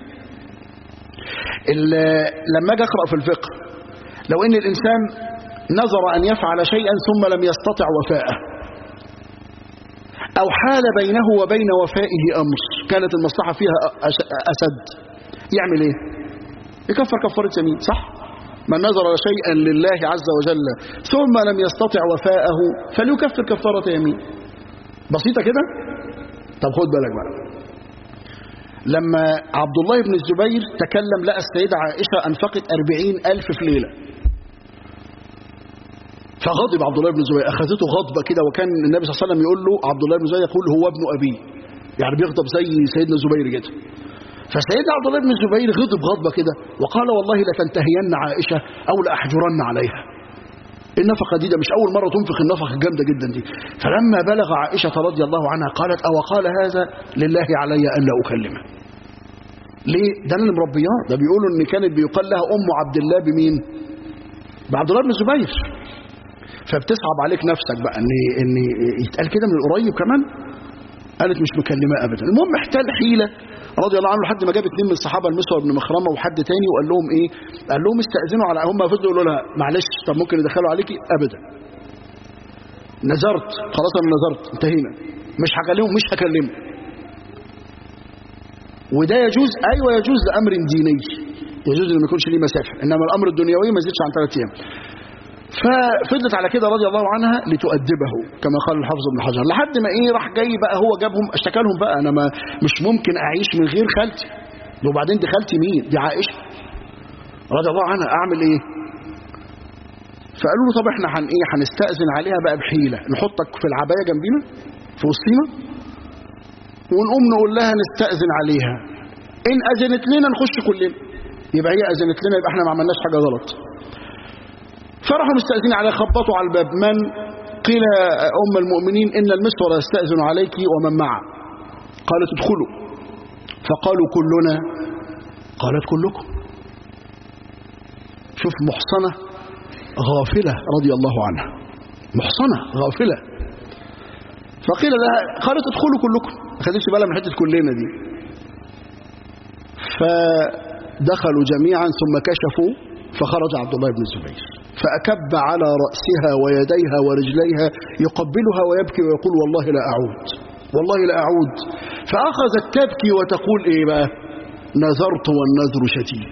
لما اجي اقرا في الفقه لو ان الانسان نظر ان يفعل شيئا ثم لم يستطع وفاءه او حال بينه وبين وفائه امر كانت المصلحه فيها اسد يعمل ايه يكفر كفاره يمين صح من نظر شيئا لله عز وجل ثم لم يستطع وفاءه فليكفر كفاره يمين بسيطه كده طب خد بالك بقى لما عبد الله بن الزبير تكلم لقى السيدة عائشة أنفقت أربعين ألف في ليلة فغضب عبد الله بن الزبير أخذته غضبة كده وكان النبي صلى الله عليه وسلم يقول له عبد الله بن الزبير يقول هو ابن أبي يعني بيغضب زي سيدنا الزبير كده فسيدنا عبد الله بن الزبير غضب غضبة كده وقال والله لتنتهين عائشة أو لأحجرن عليها النفقة دي ده مش أول مرة تنفق النفقة الجامدة جدا دي فلما بلغ عائشة رضي الله عنها قالت أو قال هذا لله علي ألا أكلمه ليه ده أنا اللي مربياه ده بيقولوا إن كانت بيقال لها أم عبد الله بمين بعبد الله بن الزبير فبتصعب عليك نفسك بقى ان ان يتقال كده من القريب كمان قالت مش مكلمه ابدا المهم احتال حيله رضي الله عنه لحد ما جاب اثنين من الصحابه المسور بن مخرمه وحد تاني وقال لهم ايه قال لهم استاذنوا على هم فضلوا يقولوا لها معلش طب ممكن يدخلوا عليكي ابدا نذرت خلاص انا نذرت انتهينا مش هكلمه مش هكلمه وده يجوز ايوه يجوز لامر ديني يجوز ان ما يكونش ليه مسافه انما الامر الدنيوي ما يزيدش عن ثلاث ايام ففضلت على كده رضي الله عنها لتؤدبه كما قال الحافظ ابن حجر لحد ما ايه راح جاي بقى هو جابهم اشتكى لهم بقى انا ما مش ممكن اعيش من غير خالتي وبعدين دي خالتي مين دي عائشه رضي الله عنها اعمل ايه فقالوا له طب احنا هن ايه هنستأذن عليها بقى بحيله نحطك في العبايه جنبينا في وسطينا ونقوم نقول لها نستأذن عليها ان اذنت لنا نخش كلنا يبقى هي اذنت لنا يبقى احنا ما عملناش حاجه غلط فراحوا مستأذنين عليه خبطوا على الباب من قيل أم المؤمنين إن المسور يستأذن عليك ومن معه قالت ادخلوا فقالوا كلنا قالت كلكم شوف محصنة غافلة رضي الله عنها محصنة غافلة فقيل لها قالت ادخلوا كلكم ما خدتش بالها من حته كلنا دي فدخلوا جميعا ثم كشفوا فخرج عبد الله بن الزبير فأكب على رأسها ويديها ورجليها يقبلها ويبكي ويقول والله لا أعود والله لا أعود فأخذت تبكي وتقول إيه بقى نذرت والنذر شديد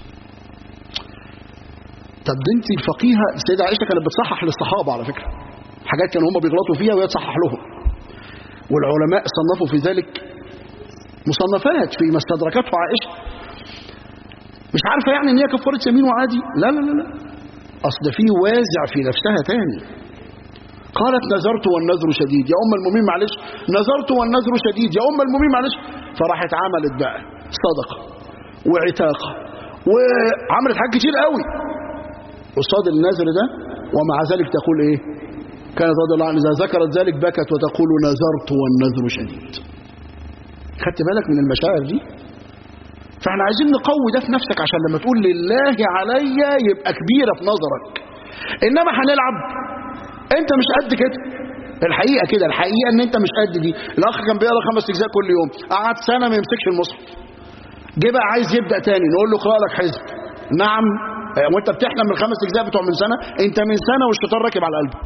طب دي انت الفقيهة السيدة عائشة كانت بتصحح للصحابة على فكرة حاجات كانوا هم بيغلطوا فيها وهي تصحح لهم والعلماء صنفوا في ذلك مصنفات فيما استدركته عائشة مش عارفة يعني ان هي كفارة يمين وعادي لا لا لا لا اصل في وازع في نفسها تاني قالت نذرت والنذر شديد يا ام المؤمنين معلش نذرت والنذر شديد يا ام المؤمنين معلش فراحت عملت بقى صدقة وعتاقة وعملت حاجات كتير قوي قصاد النذر ده ومع ذلك تقول ايه كانت رضي الله عنها اذا ذكرت ذلك بكت وتقول نذرت والنذر شديد خدت بالك من المشاعر دي فاحنا عايزين نقوي ده في نفسك عشان لما تقول لله عليا يبقى كبيرة في نظرك انما هنلعب انت مش قد كده الحقيقة كده الحقيقة ان انت مش قد دي الاخ كان بيقرا خمس اجزاء كل يوم قعد سنة ما يمسكش المصحف جه بقى عايز يبدأ تاني نقول له اقرا لك حزب نعم وانت بتحلم من الخمس اجزاء بتوع من سنة انت من سنة والشيطان راكب على قلبك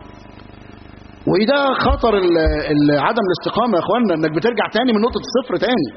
وده خطر ال ال عدم الاستقامة يا اخوانا انك بترجع تاني من نقطة الصفر تاني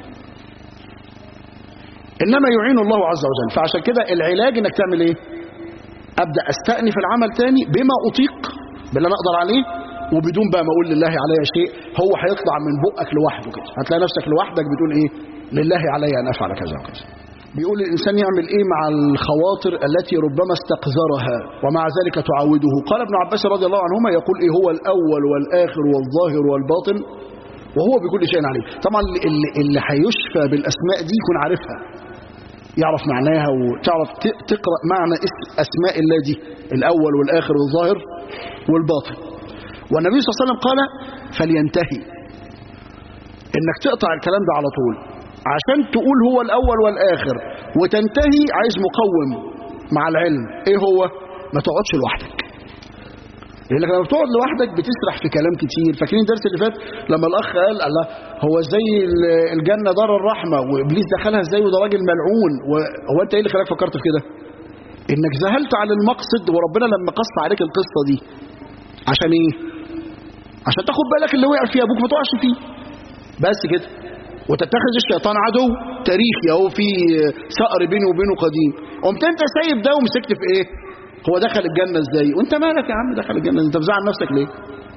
انما يعين الله عز وجل فعشان كده العلاج انك تعمل ايه ابدا استأنف العمل تاني بما اطيق باللي انا اقدر عليه وبدون بقى ما اقول لله علي شيء هو هيطلع من بقك لوحده كده هتلاقي نفسك لوحدك بتقول ايه لله علي ان افعل كذا وكذا بيقول الانسان يعمل ايه مع الخواطر التي ربما استقذرها ومع ذلك تعوده قال ابن عباس رضي الله عنهما يقول ايه هو الاول والاخر والظاهر والباطن وهو بكل شيء عليم طبعا اللي, اللي هيشفى بالاسماء دي يكون عارفها يعرف معناها وتعرف تقرأ معنى أسماء الله دي الأول والآخر والظاهر والباطن والنبي صلى الله عليه وسلم قال فلينتهي انك تقطع الكلام ده على طول عشان تقول هو الأول والآخر وتنتهي عايز مقوم مع العلم ايه هو ما تقعدش لوحدك لانك لما بتقعد لوحدك بتسرح في كلام كتير فاكرين الدرس اللي فات لما الاخ قال الله هو ازاي الجنه دار الرحمه وابليس دخلها ازاي وده راجل ملعون هو انت ايه اللي خلاك فكرت في كده انك ذهلت عن المقصد وربنا لما قص عليك القصه دي عشان ايه عشان تاخد بالك اللي وقع فيه ابوك ما تقعش فيه بس كده وتتخذ الشيطان عدو تاريخي اهو في ثأر بينه وبينه قديم قمت انت سايب ده ومسكت في ايه هو دخل الجنة ازاي وانت مالك يا عم دخل الجنة انت بزعل نفسك ليه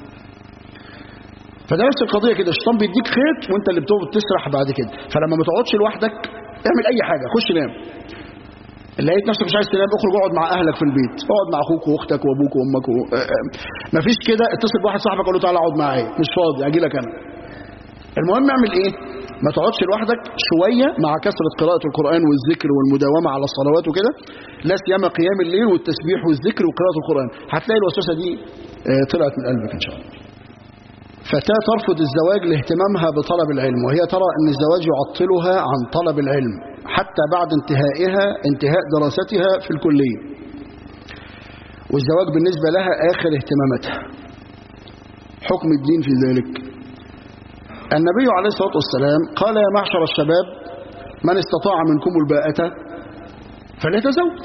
فده نفس القضية كده الشيطان بيديك خيط وانت اللي بتقعد تسرح بعد كده فلما ما تقعدش لوحدك اعمل اي حاجة خش نام لقيت نفسك مش عايز تنام اخرج اقعد مع اهلك في البيت اقعد مع اخوك واختك وابوك وامك و... مفيش كده اتصل بواحد صاحبك قول له تعالى اقعد معايا مش فاضي اجي لك انا المهم اعمل ايه ما تقعدش لوحدك شوية مع كثرة قراءة القرآن والذكر والمداومة على الصلوات وكده لا سيما قيام الليل والتسبيح والذكر وقراءة القرآن هتلاقي الوسوسة دي طلعت من قلبك إن شاء الله فتاة ترفض الزواج لاهتمامها بطلب العلم وهي ترى أن الزواج يعطلها عن طلب العلم حتى بعد انتهائها انتهاء دراستها في الكلية والزواج بالنسبة لها آخر اهتماماتها حكم الدين في ذلك النبي عليه الصلاة والسلام قال يا معشر الشباب من استطاع منكم الباءة فليتزوج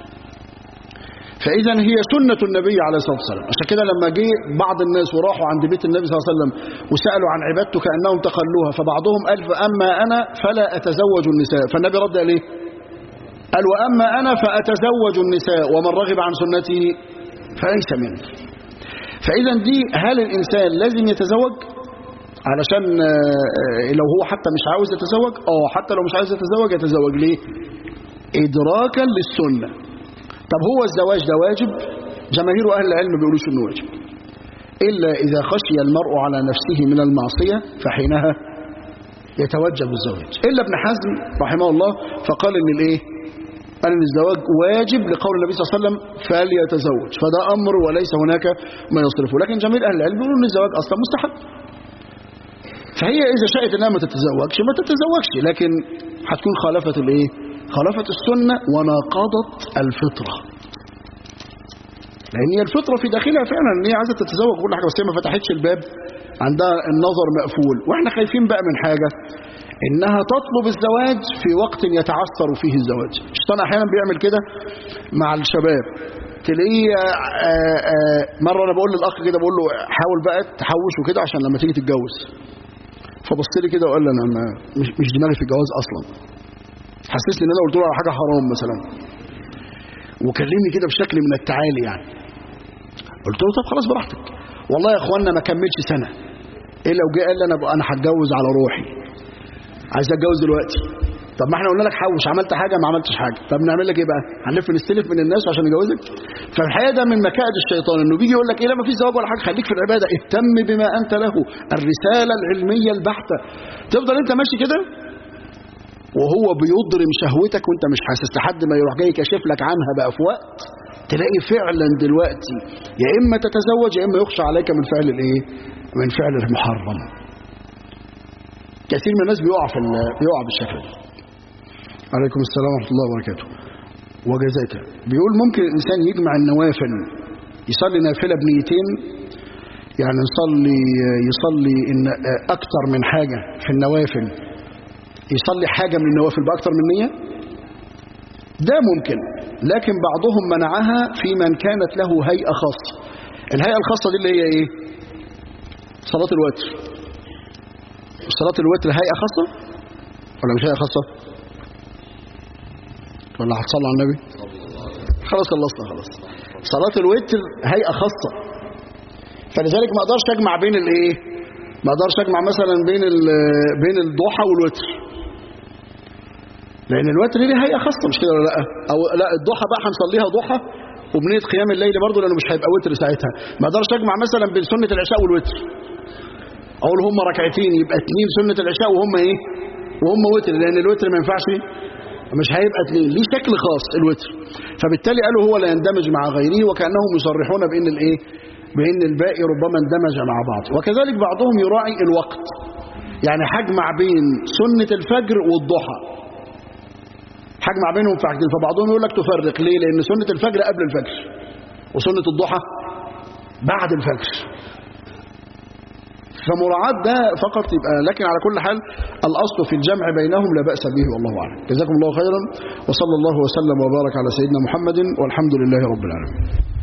فإذا هي سنة النبي عليه الصلاة والسلام عشان كده لما جه بعض الناس وراحوا عند بيت النبي صلى الله عليه وسلم وسألوا عن عبادته كأنهم تخلوها فبعضهم قال فأما أنا فلا أتزوج النساء فالنبي رد عليه قال وأما أنا فأتزوج النساء ومن رغب عن سنتي فليس مني فإذا دي هل الإنسان لازم يتزوج علشان لو هو حتى مش عاوز يتزوج اه حتى لو مش عاوز يتزوج يتزوج ليه ادراكا للسنة طب هو الزواج ده واجب جماهير اهل العلم بيقولوش انه واجب الا اذا خشي المرء على نفسه من المعصية فحينها يتوجب الزواج الا ابن حزم رحمه الله فقال ان الايه قال ان الزواج واجب لقول النبي صلى الله عليه وسلم فليتزوج فده امر وليس هناك ما يصرفه لكن جميع اهل العلم بيقولوا ان الزواج اصلا مستحب فهي إذا شاءت أنها ما تتزوجش ما تتزوجش لكن هتكون خالفت الإيه؟ خالفت السنة وناقضت الفطرة لأن هي الفطرة في داخلها فعلا أن هي عايزة تتزوج كل حاجة بس هي ما فتحتش الباب عندها النظر مقفول واحنا خايفين بقى من حاجة انها تطلب الزواج في وقت يتعثر فيه الزواج الشيطان احيانا بيعمل كده مع الشباب تلاقيه آه، آه، مرة انا بقول للاخ كده بقول له حاول بقى تحوش وكده عشان لما تيجي تتجوز فبص لي كده وقال لي انا ما- مش مش دماغي في الجواز اصلا حسسني ان انا قلت له على حاجه حرام مثلا وكلمني كده بشكل من التعالي يعني قلت له طب خلاص براحتك والله يا اخوانا ما كملش سنه ايه لو جه قال لي انا بقى انا هتجوز على روحي عايز اتجوز دلوقتي طب ما احنا قلنا لك حوش عملت حاجه ما عملتش حاجه طب نعمل لك ايه بقى هنلف نستلف من الناس عشان نجوزك فالحقيقه ده من مكائد الشيطان انه بيجي يقول لك ايه لا ما فيش زواج ولا حاجه خليك في العباده اهتم بما انت له الرساله العلميه البحته تفضل انت ماشي كده وهو بيضرم شهوتك وانت مش حاسس لحد ما يروح جاي كاشف لك عنها بقى في وقت تلاقي فعلا دلوقتي يا اما تتزوج يا اما يخشى عليك من فعل الايه من فعل المحرم كثير من الناس بيقع في ال- بيقع بالشكل ده عليكم السلام ورحمه الله وبركاته وجزاك بيقول ممكن الانسان يجمع النوافل يصلي نافله بنيتين يعني يصلي يصلي ان اكتر من حاجه في النوافل يصلي حاجة من النوافل بأكتر من نية ده ممكن لكن بعضهم منعها في من كانت له هيئة خاصة الهيئة الخاصة دي اللي هي ايه صلاة الوتر صلاة الوتر هيئة خاصة ولا مش هيئة خاصة ولا هتصلي على النبي خلاص خلصنا خلاص صلاة الوتر هيئة خاصة فلذلك ما اقدرش اجمع بين الايه ما اقدرش اجمع مثلا بين ال- بين الضحى والوتر لان الوتر ليه هيئه خاصه مش كده ولا لا او لا الضحى بقى هنصليها ضحى وبنيه قيام الليل برضه لانه مش هيبقى وتر ساعتها ما اقدرش اجمع مثلا بين سنه العشاء والوتر اقول هم ركعتين يبقى اثنين سنه العشاء وهم ايه وهم وتر لان الوتر ما ينفعش مش هيبقى اثنين ليه شكل خاص الوتر فبالتالي قالوا هو لا يندمج مع غيره وكانهم يصرحون بان الايه بان الباقي ربما اندمج مع بعض وكذلك بعضهم يراعي الوقت يعني هجمع بين سنه الفجر والضحى هجمع بينهم في حاجتين فبعضهم يقول لك تفرق ليه لان سنه الفجر قبل الفجر وسنه الضحى بعد الفجر فمراعاة ده فقط يبقى لكن على كل حال الأصل في الجمع بينهم لا بأس به والله أعلم جزاكم الله خيرا وصلى الله وسلم وبارك على سيدنا محمد والحمد لله رب العالمين